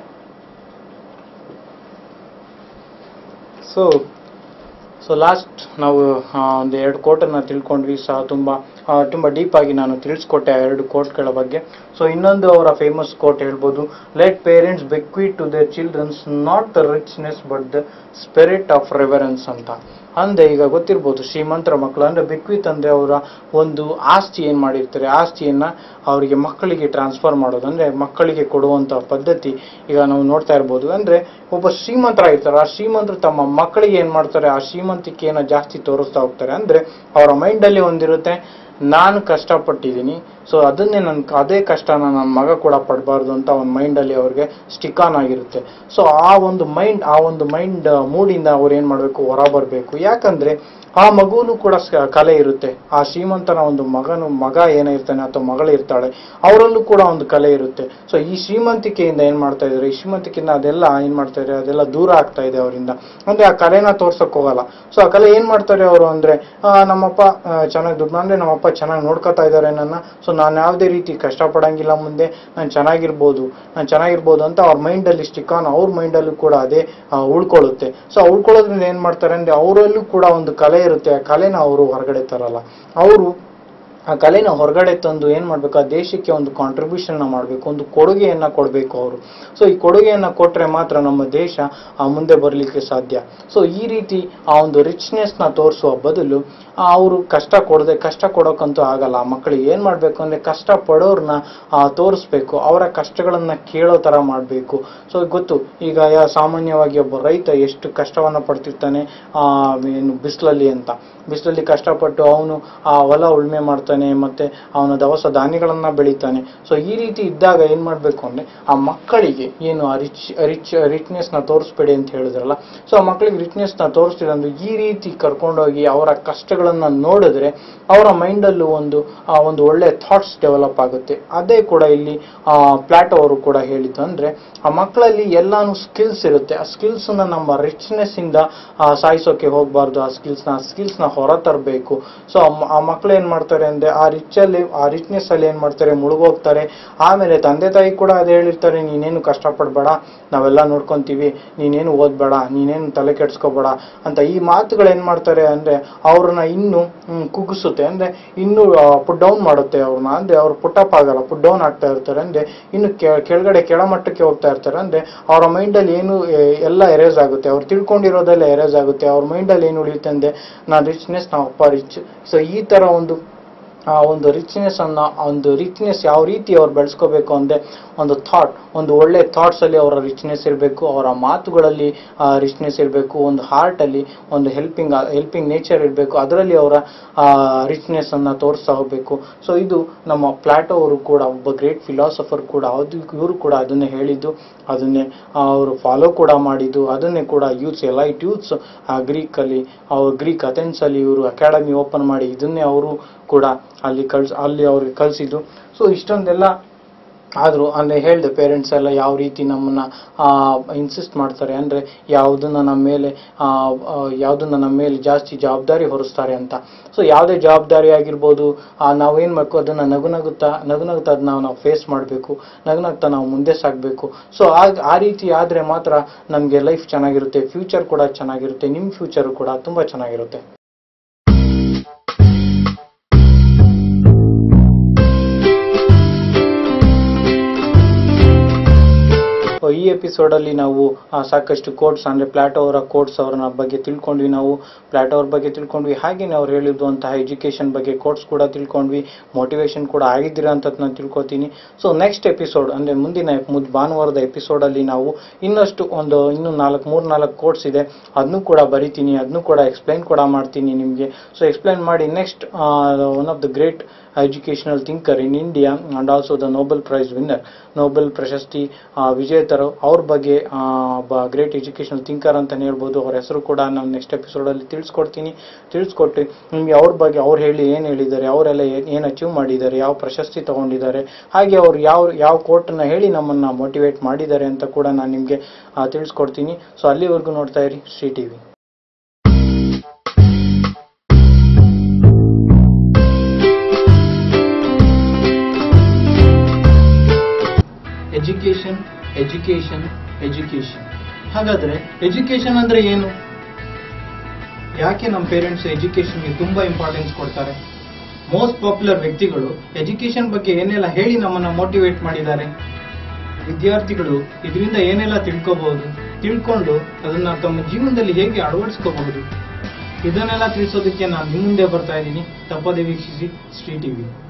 S1: so so last ನಾವು ಆ, ಒಂದು ಎರಡು ಕೋಟನ್ನು ತಿಳ್ಕೊಂಡ್ವಿ ಸಹ ತುಂಬ ಆ, ತುಂಬ ಡೀಪ್ ಆಗಿ ನಾನು ತಿಳಿಸ್ಕೊಟ್ಟೆ ಆ ಎರಡು ಕೋಟ್ಗಳ ಬಗ್ಗೆ ಸೊ ಇನ್ನೊಂದು ಅವರ ಫೇಮಸ್ ಕೋಟ್ ಹೇಳ್ಬೋದು let parents bequeath to their childrens not the richness but the spirit of reverence ಅಂತ ಅಂದ್ರೆ ಈಗ ಗೊತ್ತಿರ್ಬೋದು ಶ್ರೀಮಂತರ ಮಕ್ಕಳು ಅಂದ್ರೆ ಬೆಕ್ವಿತ್ ಅಂದ್ರೆ ಅವರ ಒಂದು ಆಸ್ತಿ ಏನ್ ಮಾಡಿರ್ತಾರೆ ಆಸ್ತಿಯನ್ನ ಅವರಿಗೆ ಮಕ್ಕಳಿಗೆ ಟ್ರಾನ್ಸ್ಫರ್ ಮಾಡೋದು ಅಂದ್ರೆ ಮಕ್ಕಳಿಗೆ ಕೊಡುವಂತ ಪದ್ಧತಿ ಈಗ ನಾವು ನೋಡ್ತಾ ಇರ್ಬೋದು ಅಂದ್ರೆ ಒಬ್ಬ ಶ್ರೀಮಂತರಾಗಿರ್ತಾರೆ ಆ ಶ್ರೀಮಂತರು ತಮ್ಮ ಮಕ್ಕಳಿಗೆ ಏನ್ ಮಾಡ್ತಾರೆ ಆ ಶ್ರೀಮಂತಿಕೆಯನ್ನ ಜಾಸ್ತಿ ತೋರಿಸ್ತಾ ಹೋಗ್ತಾರೆ ಅಂದ್ರೆ ಅವರ ಮೈಂಡ್ ಅಲ್ಲಿ ಒಂದಿರುತ್ತೆ ನಾನು ಕಷ್ಟಪಟ್ಟಿದ್ದೀನಿ ಸೊ ಅದನ್ನೇ ನನ್ ಅದೇ ಕಷ್ಟನ ನನ್ನ ಮಗ ಕೂಡ ಪಡಬಾರ್ದು ಅಂತ ಅವನ ಮೈಂಡಲ್ಲಿ ಅವ್ರಿಗೆ ಸ್ಟಿಕ್ ಆನ್ ಆಗಿರುತ್ತೆ ಸೊ ಆ ಒಂದು ಮೈಂಡ್ ಆ ಒಂದು ಮೈಂಡ್ ಮೂಡಿಂದ ಅವ್ರು ಏನು ಮಾಡಬೇಕು ಹೊರ ಬರಬೇಕು ಯಾಕಂದ್ರೆ ಆ ಮಗುನು ಕೂಡ ಸ- ಕಲೆ ಇರುತ್ತೆ ಆ ಶ್ರೀಮಂತನ ಒಂದು ಮಗನು ಮಗ ಏನಿರ್ತಾನೆ ಅಥವಾ ಮಗಳು ಇರ್ತಾಳೆ ಅವರಲ್ಲೂ ಕೂಡ ಒಂದು ಕಲೆ ಇರುತ್ತೆ ಸೊ ಈ ಶ್ರೀಮಂತಿಕೆಯಿಂದ ಏನ್ ಮಾಡ್ತಾ ಇದ್ದಾರೆ ಈ ಶ್ರೀಮಂತಿಕೆಯಿಂದ ಅದೆಲ್ಲ ಏನ್ ಮಾಡ್ತಾ ಇದ್ದಾರೆ ಅದೆಲ್ಲ ದೂರ ಆಗ್ತಾ ಇದೆ ಅವರಿಂದ ಅಂದ್ರೆ ಆ ಕಲೆನ ತೋರ್ಸಕ್ ಹೋಗಲ್ಲ ಸೊ ಆ ಕಲೆ ಏನ್ ಮಾಡ್ತಾರೆ ಅವರು ಅಂದ್ರೆ ಆ, ನಮ್ಮಪ್ಪ ಚೆನ್ನಾಗಿ ದುಡ್ಡು ಅಂದ್ರೆ ನಮ್ಮಪ್ಪ ಚೆನ್ನಾಗಿ ನೋಡ್ಕೊತಾ ಇದ್ದಾರೆ ನನ್ನ ಸೊ ನಾನು ಯಾವುದೇ ರೀತಿ ಕಷ್ಟಪಡಂಗಿಲ್ಲ ಮುಂದೆ ನಾನು ಚೆನ್ನಾಗಿರ್ಬೋದು ನಾನು ಚೆನ್ನಾಗಿರ್ಬೋದು ಅಂತ ಅವ್ರ ಮೈಂಡಲ್ಲಿ ಸ್ಟಿಕ್ ಆನ್ ಅವ್ರ ಮೈಂಡಲ್ಲೂ ಕೂಡ ಅದೇ ಆ, ಉಳ್ಕೊಳ್ಳುತ್ತೆ ಸೊ ಆ ಉಳ್ಕೊಳ್ಳೋದ್ರಿಂದ ಏನ್ ಮಾಡ್ತಾರೆ ಅಂದ್ರೆ ಅವರಲ್ಲೂ ಕೂಡ ಒಂದು ಕಲೆ ಇರುತ್ತೆ ಆ ಕಲೆನ ಅವರು ಹೊರಗಡೆ ತರಲ್ಲ ಅವರು ಆ ಕಲೆನ ಹೊರಗಡೆ ತಂದು ಏನ್ ಮಾಡ್ಬೇಕು ಆ ದೇಶಕ್ಕೆ ಒಂದು ಕಾಂಟ್ರಿಬ್ಯೂಷನ್ ಮಾಡಬೇಕು ಒಂದು ಕೊಡುಗೆಯನ್ನ ಕೊಡಬೇಕು ಅವರು ಸೊ ಈ ಕೊಡುಗೆಯನ್ನ ಕೊಟ್ರೆ ಮಾತ್ರ ನಮ್ಮ ದೇಶ ಆ ಮುಂದೆ ಬರಲಿಕ್ಕೆ ಸಾಧ್ಯ ಸೊ ಈ ರೀತಿ ಆ ಒಂದು ರಿಚ್ನೆಸ್ ನ ತೋರಿಸುವ ಬದಲು ಅವರು ಕಷ್ಟ ಕೊಡದೆ ಕಷ್ಟ ಕೊಡೋಕ್ಕಂತೂ ಆಗಲ್ಲ ಆ ಮಕ್ಕಳಿಗೆ ಏನ್ ಮಾಡ್ಬೇಕು ಅಂದ್ರೆ ಕಷ್ಟ ಪಡೋರ್ನ ತೋರಿಸ್ಬೇಕು ಅವರ ಕಷ್ಟಗಳನ್ನ ಕೇಳೋ ತರ ಮಾಡಬೇಕು ಸೊ ಗೊತ್ತು ಈಗ ಯಾ- ಸಾಮಾನ್ಯವಾಗಿ ಒಬ್ಬ ರೈತ ಎಷ್ಟು ಕಷ್ಟವನ್ನ ಪಡ್ತಿರ್ತಾನೆ ಆ ಏನು ಬಿಸಿಲಲ್ಲಿ ಅಂತ ಬಿಸಿಲಲ್ಲಿ ಕಷ್ಟಪಟ್ಟು ಅವನು ಆ ಹೊಲ ಉಳುಮೆ ಮಾಡ್ತಾನೆ ಮತ್ತೆ ಅವನ ದವಸ ಧಾನ್ಯಗಳನ್ನ ಬೆಳಿತಾನೆ ಸೊ ಈ ರೀತಿ ಇದ್ದಾಗ ಏನ್ ಮಾಡ್ಬೇಕು ಅಂದ್ರೆ ಆ ಮಕ್ಕಳಿಗೆ ಏನು ಆ ರಿಚ್ ರಿಚ್ ರಿಚ್ನೆಸ್ ನ ತೋರಿಸ್ಬೇಡಿ ಅಂತ ಹೇಳಿದ್ರಲ್ಲ ಸೊ ಆ ಮಕ್ಕಳಿಗೆ ರಿಚ್ನೆಸ್ ನ ತೋರಿಸ್ತಿಲ್ಲ ಅಂದ್ರೆ ಈ ರೀತಿ ಕರ್ಕೊಂಡೋಗಿ ಅವರ ಕಷ್ಟಗಳನ್ನ ನೋಡಿದ್ರೆ ಅವರ ಮೈಂಡಲ್ಲೂ ಒಂದು ಆ ಒಂದು ಒಳ್ಳೆ ಥಾಟ್ಸ್ ಡೆವಲಪ್ ಆಗುತ್ತೆ ಅದೇ ಕೂಡ ಇಲ್ಲಿ ಆ ಪ್ಲಾಟೋ ಅವರು ಕೂಡ ಹೇಳಿದ್ದು ಅಂದ್ರೆ ಆ ಮಕ್ಕಳಲ್ಲಿ ಎಲ್ಲಾನು ಸ್ಕಿಲ್ಸ್ ಇರುತ್ತೆ ಆ ಸ್ಕಿಲ್ಸ್ ನ ನಮ್ಮ ರಿಚ್ನೆಸ್ ಇಂದ ಆ, ಸಾಯಿಸೋಕೆ ಹೋಗ್ಬಾರ್ದು ಆ ಸ್ಕಿಲ್ಸ್ ನ ಸ್ಕಿಲ್ಸ್ ನ ಹೊರ ತರಬೇಕು ಸೊ ಆ ಮಕ್ಕಳು ಏನ್ ಮಾಡ್ತಾರೆ ಅಂದ್ರೆ ಆ ರಿಚ್ ಅಲ್ಲಿ ಆ ರಿಚ್ನೆಸ್ ಅಲ್ಲಿ ಏನ್ ಮಾಡ್ತಾರೆ ಮುಳುಗೋಗ್ತಾರೆ ಆಮೇಲೆ ತಂದೆ ತಾಯಿ ಕೂಡ ಅದೇ ಹೇಳಿರ್ತಾರೆ ನೀನೇನು ಕಷ್ಟಪಡ್ಬೇಡ ನಾವೆಲ್ಲ ನೋಡ್ಕೊಂತೀವಿ ನೀನೇನು ಓದ್ಬೇಡ ನೀನೇನು ತಲೆ ಕೆಡ್ಸ್ಕೋಬೇಡ ಅಂತ ಈ ಮಾತುಗಳು ಏನ್ ಮಾಡ್ತಾರೆ ಅಂದ್ರೆ ಅವ್ರನ್ನ ಇನ್ನು ಹ್ಮ್, ಕುಗ್ಗಿಸುತ್ತೆ ಅಂದ್ರೆ ಇನ್ನು ಪುಟ್ ಡೌನ್ ಮಾಡುತ್ತೆ ಅವ್ರನ್ನ ಅಂದ್ರೆ ಅವ್ರು ಪುಟ್ ಅಪ್ ಆಗಲ್ಲ ಪುಟ್ ಡೌನ್ ಆಗ್ತಾ ಇರ್ತಾರೆ ಅಂದ್ರೆ ಇನ್ನು ಕೆ- ಕೆಳಗಡೆ ಕೆಳಮಟ್ಟಕ್ಕೆ ಹೋಗ್ತಾ ಇರ್ತಾರೆ ಅಂದ್ರೆ ಅವರ ಮೈಂಡಲ್ಲಿ ಏನು ಎ, ಎಲ್ಲ ಎರೇಸ್ ಆಗುತ್ತೆ ಅವ್ರು ತಿಳ್ಕೊಂಡಿರೋದೆಲ್ಲ ಎರೇಸ್ ಆಗುತ್ತೆ ಅವ್ರ ಮೈಂಡಲ್ಲಿ ಏನು ಉಳಿಯುತ್ತೆ ಅಂದ್ರೆ ನಾ ರಿಚ್ನೆಸ್ ನಾವು ಅಪ್ಪ ರಿಚ್ ಸೊ ಈ ತರ ಒಂದು ಆ ಒಂದು ರಿಚ್ನೆಸ್ ಅನ್ನ ಒಂದು ರಿಚ್ನೆಸ್ ಯಾವ ರೀತಿ ಅವ್ರು ಬೆಳೆಸ್ಕೋಬೇಕು ಅಂದ್ರೆ ಒಂದು ಥಾಟ್ ಒಂದು ಒಳ್ಳೆ ಥಾಟ್ಸ್ ಅಲ್ಲಿ ಅವರ ರಿಚ್ನೆಸ್ ಇರಬೇಕು ಅವರ ಮಾತುಗಳಲ್ಲಿ ರಿಚ್ನೆಸ್ ಇರಬೇಕು ಒಂದು ಹಾರ್ಟ್ ಅಲ್ಲಿ ಒಂದು ಹೆಲ್ಪಿಂಗ್ ಹೆಲ್ಪಿಂಗ್ ನೇಚರ್ ಇರಬೇಕು ಅದರಲ್ಲಿ ಅವರ ರಿಚ್ನೆಸ್ ಅನ್ನ ತೋರಿಸ್ತಾ ಹೋಗ್ಬೇಕು ಸೊ ಇದು ನಮ್ಮ ಪ್ಲಾಟೋ ಅವರು ಕೂಡ ಒಬ್ಬ ಗ್ರೇಟ್ ಫಿಲಾಸಫರ್ ಕೂಡ ಅದು ಇವರು ಕೂಡ ಅದನ್ನೇ ಹೇಳಿದ್ದು ಅದನ್ನೇ ಅವರು ಫಾಲೋ ಕೂಡ ಮಾಡಿದ್ದು ಅದನ್ನೇ ಕೂಡ ಯೂತ್ಸ್ ಎಲೈಟ್ ಯೂತ್ಸ್ ಗ್ರೀಕ್ ಅಲ್ಲಿ ಅವ್ರು ಗ್ರೀಕ್ ಅಥೆನ್ಸ್ ಅಲ್ಲಿ ಇವರು ಅಕಾಡೆಮಿ ಓಪನ್ ಮಾಡಿ ಇದನ್ನೇ ಅವರು ಕೂಡ ಅಲ್ಲಿ ಕಳ್ಸ್ ಅಲ್ಲಿ ಅವ್ರಿಗೆ ಕಲಿಸಿದ್ದು ಸೊ ಇಷ್ಟೊಂದೆಲ್ಲ ಆದರೂ ಅಂದರೆ ಹೇಳಿದೆ ಪೇರೆಂಟ್ಸ್ ಎಲ್ಲ ಯಾವ ರೀತಿ ನಮ್ಮನ್ನ ಇನ್ಸಿಸ್ಟ್ ಮಾಡ್ತಾರೆ ಅಂದರೆ ಯಾವುದನ್ನ ನಮ್ಮ ಮೇಲೆ ಆ, ಆ, ಯಾವುದನ್ನ ನಮ್ಮ ಮೇಲೆ ಜಾಸ್ತಿ ಜವಾಬ್ದಾರಿ ಹೊರಿಸ್ತಾರೆ ಅಂತ ಸೊ ಯಾವುದೇ ಜವಾಬ್ದಾರಿ ಆಗಿರ್ಬೋದು ಆ, ನಾವೇನ್ ಮಾಡಬೇಕು ಅದನ್ನ ನಗು ನಗುತ್ತಾ ನಗು ನಗುತ್ತಾ ಅದನ್ನ ನಾವು ಫೇಸ್ ಮಾಡಬೇಕು ನಗು ನಗ್ತಾ ನಾವು ಮುಂದೆ ಸಾಗಬೇಕು ಸೊ ಆ ಆ ರೀತಿ ಆದರೆ ಮಾತ್ರ ನಮಗೆ ಲೈಫ್ ಚೆನ್ನಾಗಿರುತ್ತೆ ಫ್ಯೂಚರ್ ಕೂಡ ಚೆನ್ನಾಗಿರುತ್ತೆ ನಿಮ್ಮ ಫ್ಯೂಚರ್ ಕೂಡ ತುಂಬ ಚೆನ್ನಾಗಿರುತ್ತೆ ಸೊ ಈ ಎಪಿಸೋಡ್ ಅಲ್ಲಿ ನಾವು ಆ, ಸಾಕಷ್ಟು ಕೋಟ್ಸ್ ಅಂದ್ರೆ ಪ್ಲಾಟೋ ಅವರ ಕೋಟ್ಸ್ ಅವರ ಬಗ್ಗೆ ತಿಳ್ಕೊಂಡ್ವಿ ನಾವು ಪ್ಲಾಟೋ ಅವ್ರ ಬಗ್ಗೆ ತಿಳ್ಕೊಂಡ್ವಿ ಹಾಗೇನೆ ಅವ್ರು ಹೇಳಿರುವಂತಹ ಎಜುಕೇಶನ್ ಬಗ್ಗೆ ಕೋಟ್ಸ್ ಕೂಡ ತಿಳ್ಕೊಂಡ್ವಿ ಮೋಟಿವೇಶನ್ ಕೂಡ ಆಗಿದ್ದೀರಾ ಅಂತ ನಾನು ತಿಳ್ಕೊತೀನಿ ಸೊ ನೆಕ್ಸ್ಟ್ ಎಪಿಸೋಡ್ ಅಂದ್ರೆ ಮುಂದಿನ ಮುದ್ ಭಾನುವಾರದ ಎಪಿಸೋಡ್ ಅಲ್ಲಿ ನಾವು ಇನ್ನಷ್ಟು ಒಂದು ಇನ್ನು ನಾಲ್ಕು ಮೂರ್ ನಾಲ್ಕು ಕೋಟ್ಸ್ ಇದೆ ಅದನ್ನು ಕೂಡ ಬರಿತೀನಿ ಅದನ್ನು ಕೂಡ ಎಕ್ಸ್ಪ್ಲೈನ್ ಕೂಡ ಮಾಡ್ತೀನಿ ನಿಮಗೆ ಸೊ ಎಕ್ಸ್ಪ್ಲೈನ್ ಮಾಡಿ next one of the great educational thinker in India and also the Nobel prize winner Nobel ಪ್ರಶಸ್ತಿ ಆ, ವಿಜೇತರು ಅವ್ರ ಬಗ್ಗೆ ಆ, ಒಬ್ಬ ಗ್ರೇಟ್ ಎಜುಕೇಶನಲ್ ಥಿಂಕರ್ ಅಂತಾನೆ ಹೇಳ್ಬೋದು ಅವ್ರ ಹೆಸರು ಕೂಡ ನಾನು ನೆಕ್ಸ್ಟ್ ಎಪಿಸೋಡಲ್ಲಿ ತಿಳಿಸ್ಕೊಡ್ತೀನಿ ತಿಳಿಸ್ಕೊಟ್ಟು ನಿಮಗೆ ಅವ್ರ ಬಗ್ಗೆ ಅವ್ರು ಹೇಳಿ ಏನು ಹೇಳಿದ್ದಾರೆ ಅವರೆಲ್ಲ ಏನು ಅಚೀವ್ ಮಾಡಿದ್ದಾರೆ ಯಾವ ಪ್ರಶಸ್ತಿ ತಗೊಂಡಿದ್ದಾರೆ ಹಾಗೆ ಅವ್ರು ಯಾವ ಯಾವ ಕೋರ್ಟನ್ನ ಹೇಳಿ ನಮ್ಮನ್ನ ಮೋಟಿವೇಟ್ ಮಾಡಿದ್ದಾರೆ ಅಂತ ಕೂಡ ನಾನು ನಿಮಗೆ ತಿಳಿಸ್ಕೊಡ್ತೀನಿ ಸೊ ಅಲ್ಲಿವರೆಗೂ ನೋಡ್ತಾ ಇರಿ Shri TV education education education ಹಾಗಾದ್ರೆ ಎಜುಕೇಶನ್ ಅಂದ್ರೆ ಏನು ಯಾಕೆ ನಮ್ಮ ಪೇರೆಂಟ್ಸ್ ಎಜುಕೇಶನ್ಗೆ ತುಂಬಾ ಇಂಪಾರ್ಟೆನ್ಸ್ ಕೊಡ್ತಾರೆ ಮೋಸ್ಟ್ ಪಾಪ್ಯುಲರ್ ವ್ಯಕ್ತಿಗಳು ಎಜುಕೇಶನ್ ಬಗ್ಗೆ ಏನೆಲ್ಲ ಹೇಳಿ ನಮ್ಮನ್ನ ಮೋಟಿವೇಟ್ ಮಾಡಿದ್ದಾರೆ ವಿದ್ಯಾರ್ಥಿಗಳು ಇದರಿಂದ ಏನೆಲ್ಲ ತಿಳ್ಕೋಬಹುದು ತಿಳ್ಕೊಂಡು ಅದನ್ನ ತಮ್ಮ ಜೀವನದಲ್ಲಿ ಹೇಗೆ ಅಳವಡಿಸ್ಕೋಬಹುದು ಇದನ್ನೆಲ್ಲ ತಿಳಿಸೋದಕ್ಕೆ ನಾನು ನಿಮ್ಮ ಮುಂದೆ ಬರ್ತಾ ಇದ್ದೀನಿ ತಪ್ಪದೆ ವೀಕ್ಷಿಸಿ ಶ್ರೀ ಟಿವಿ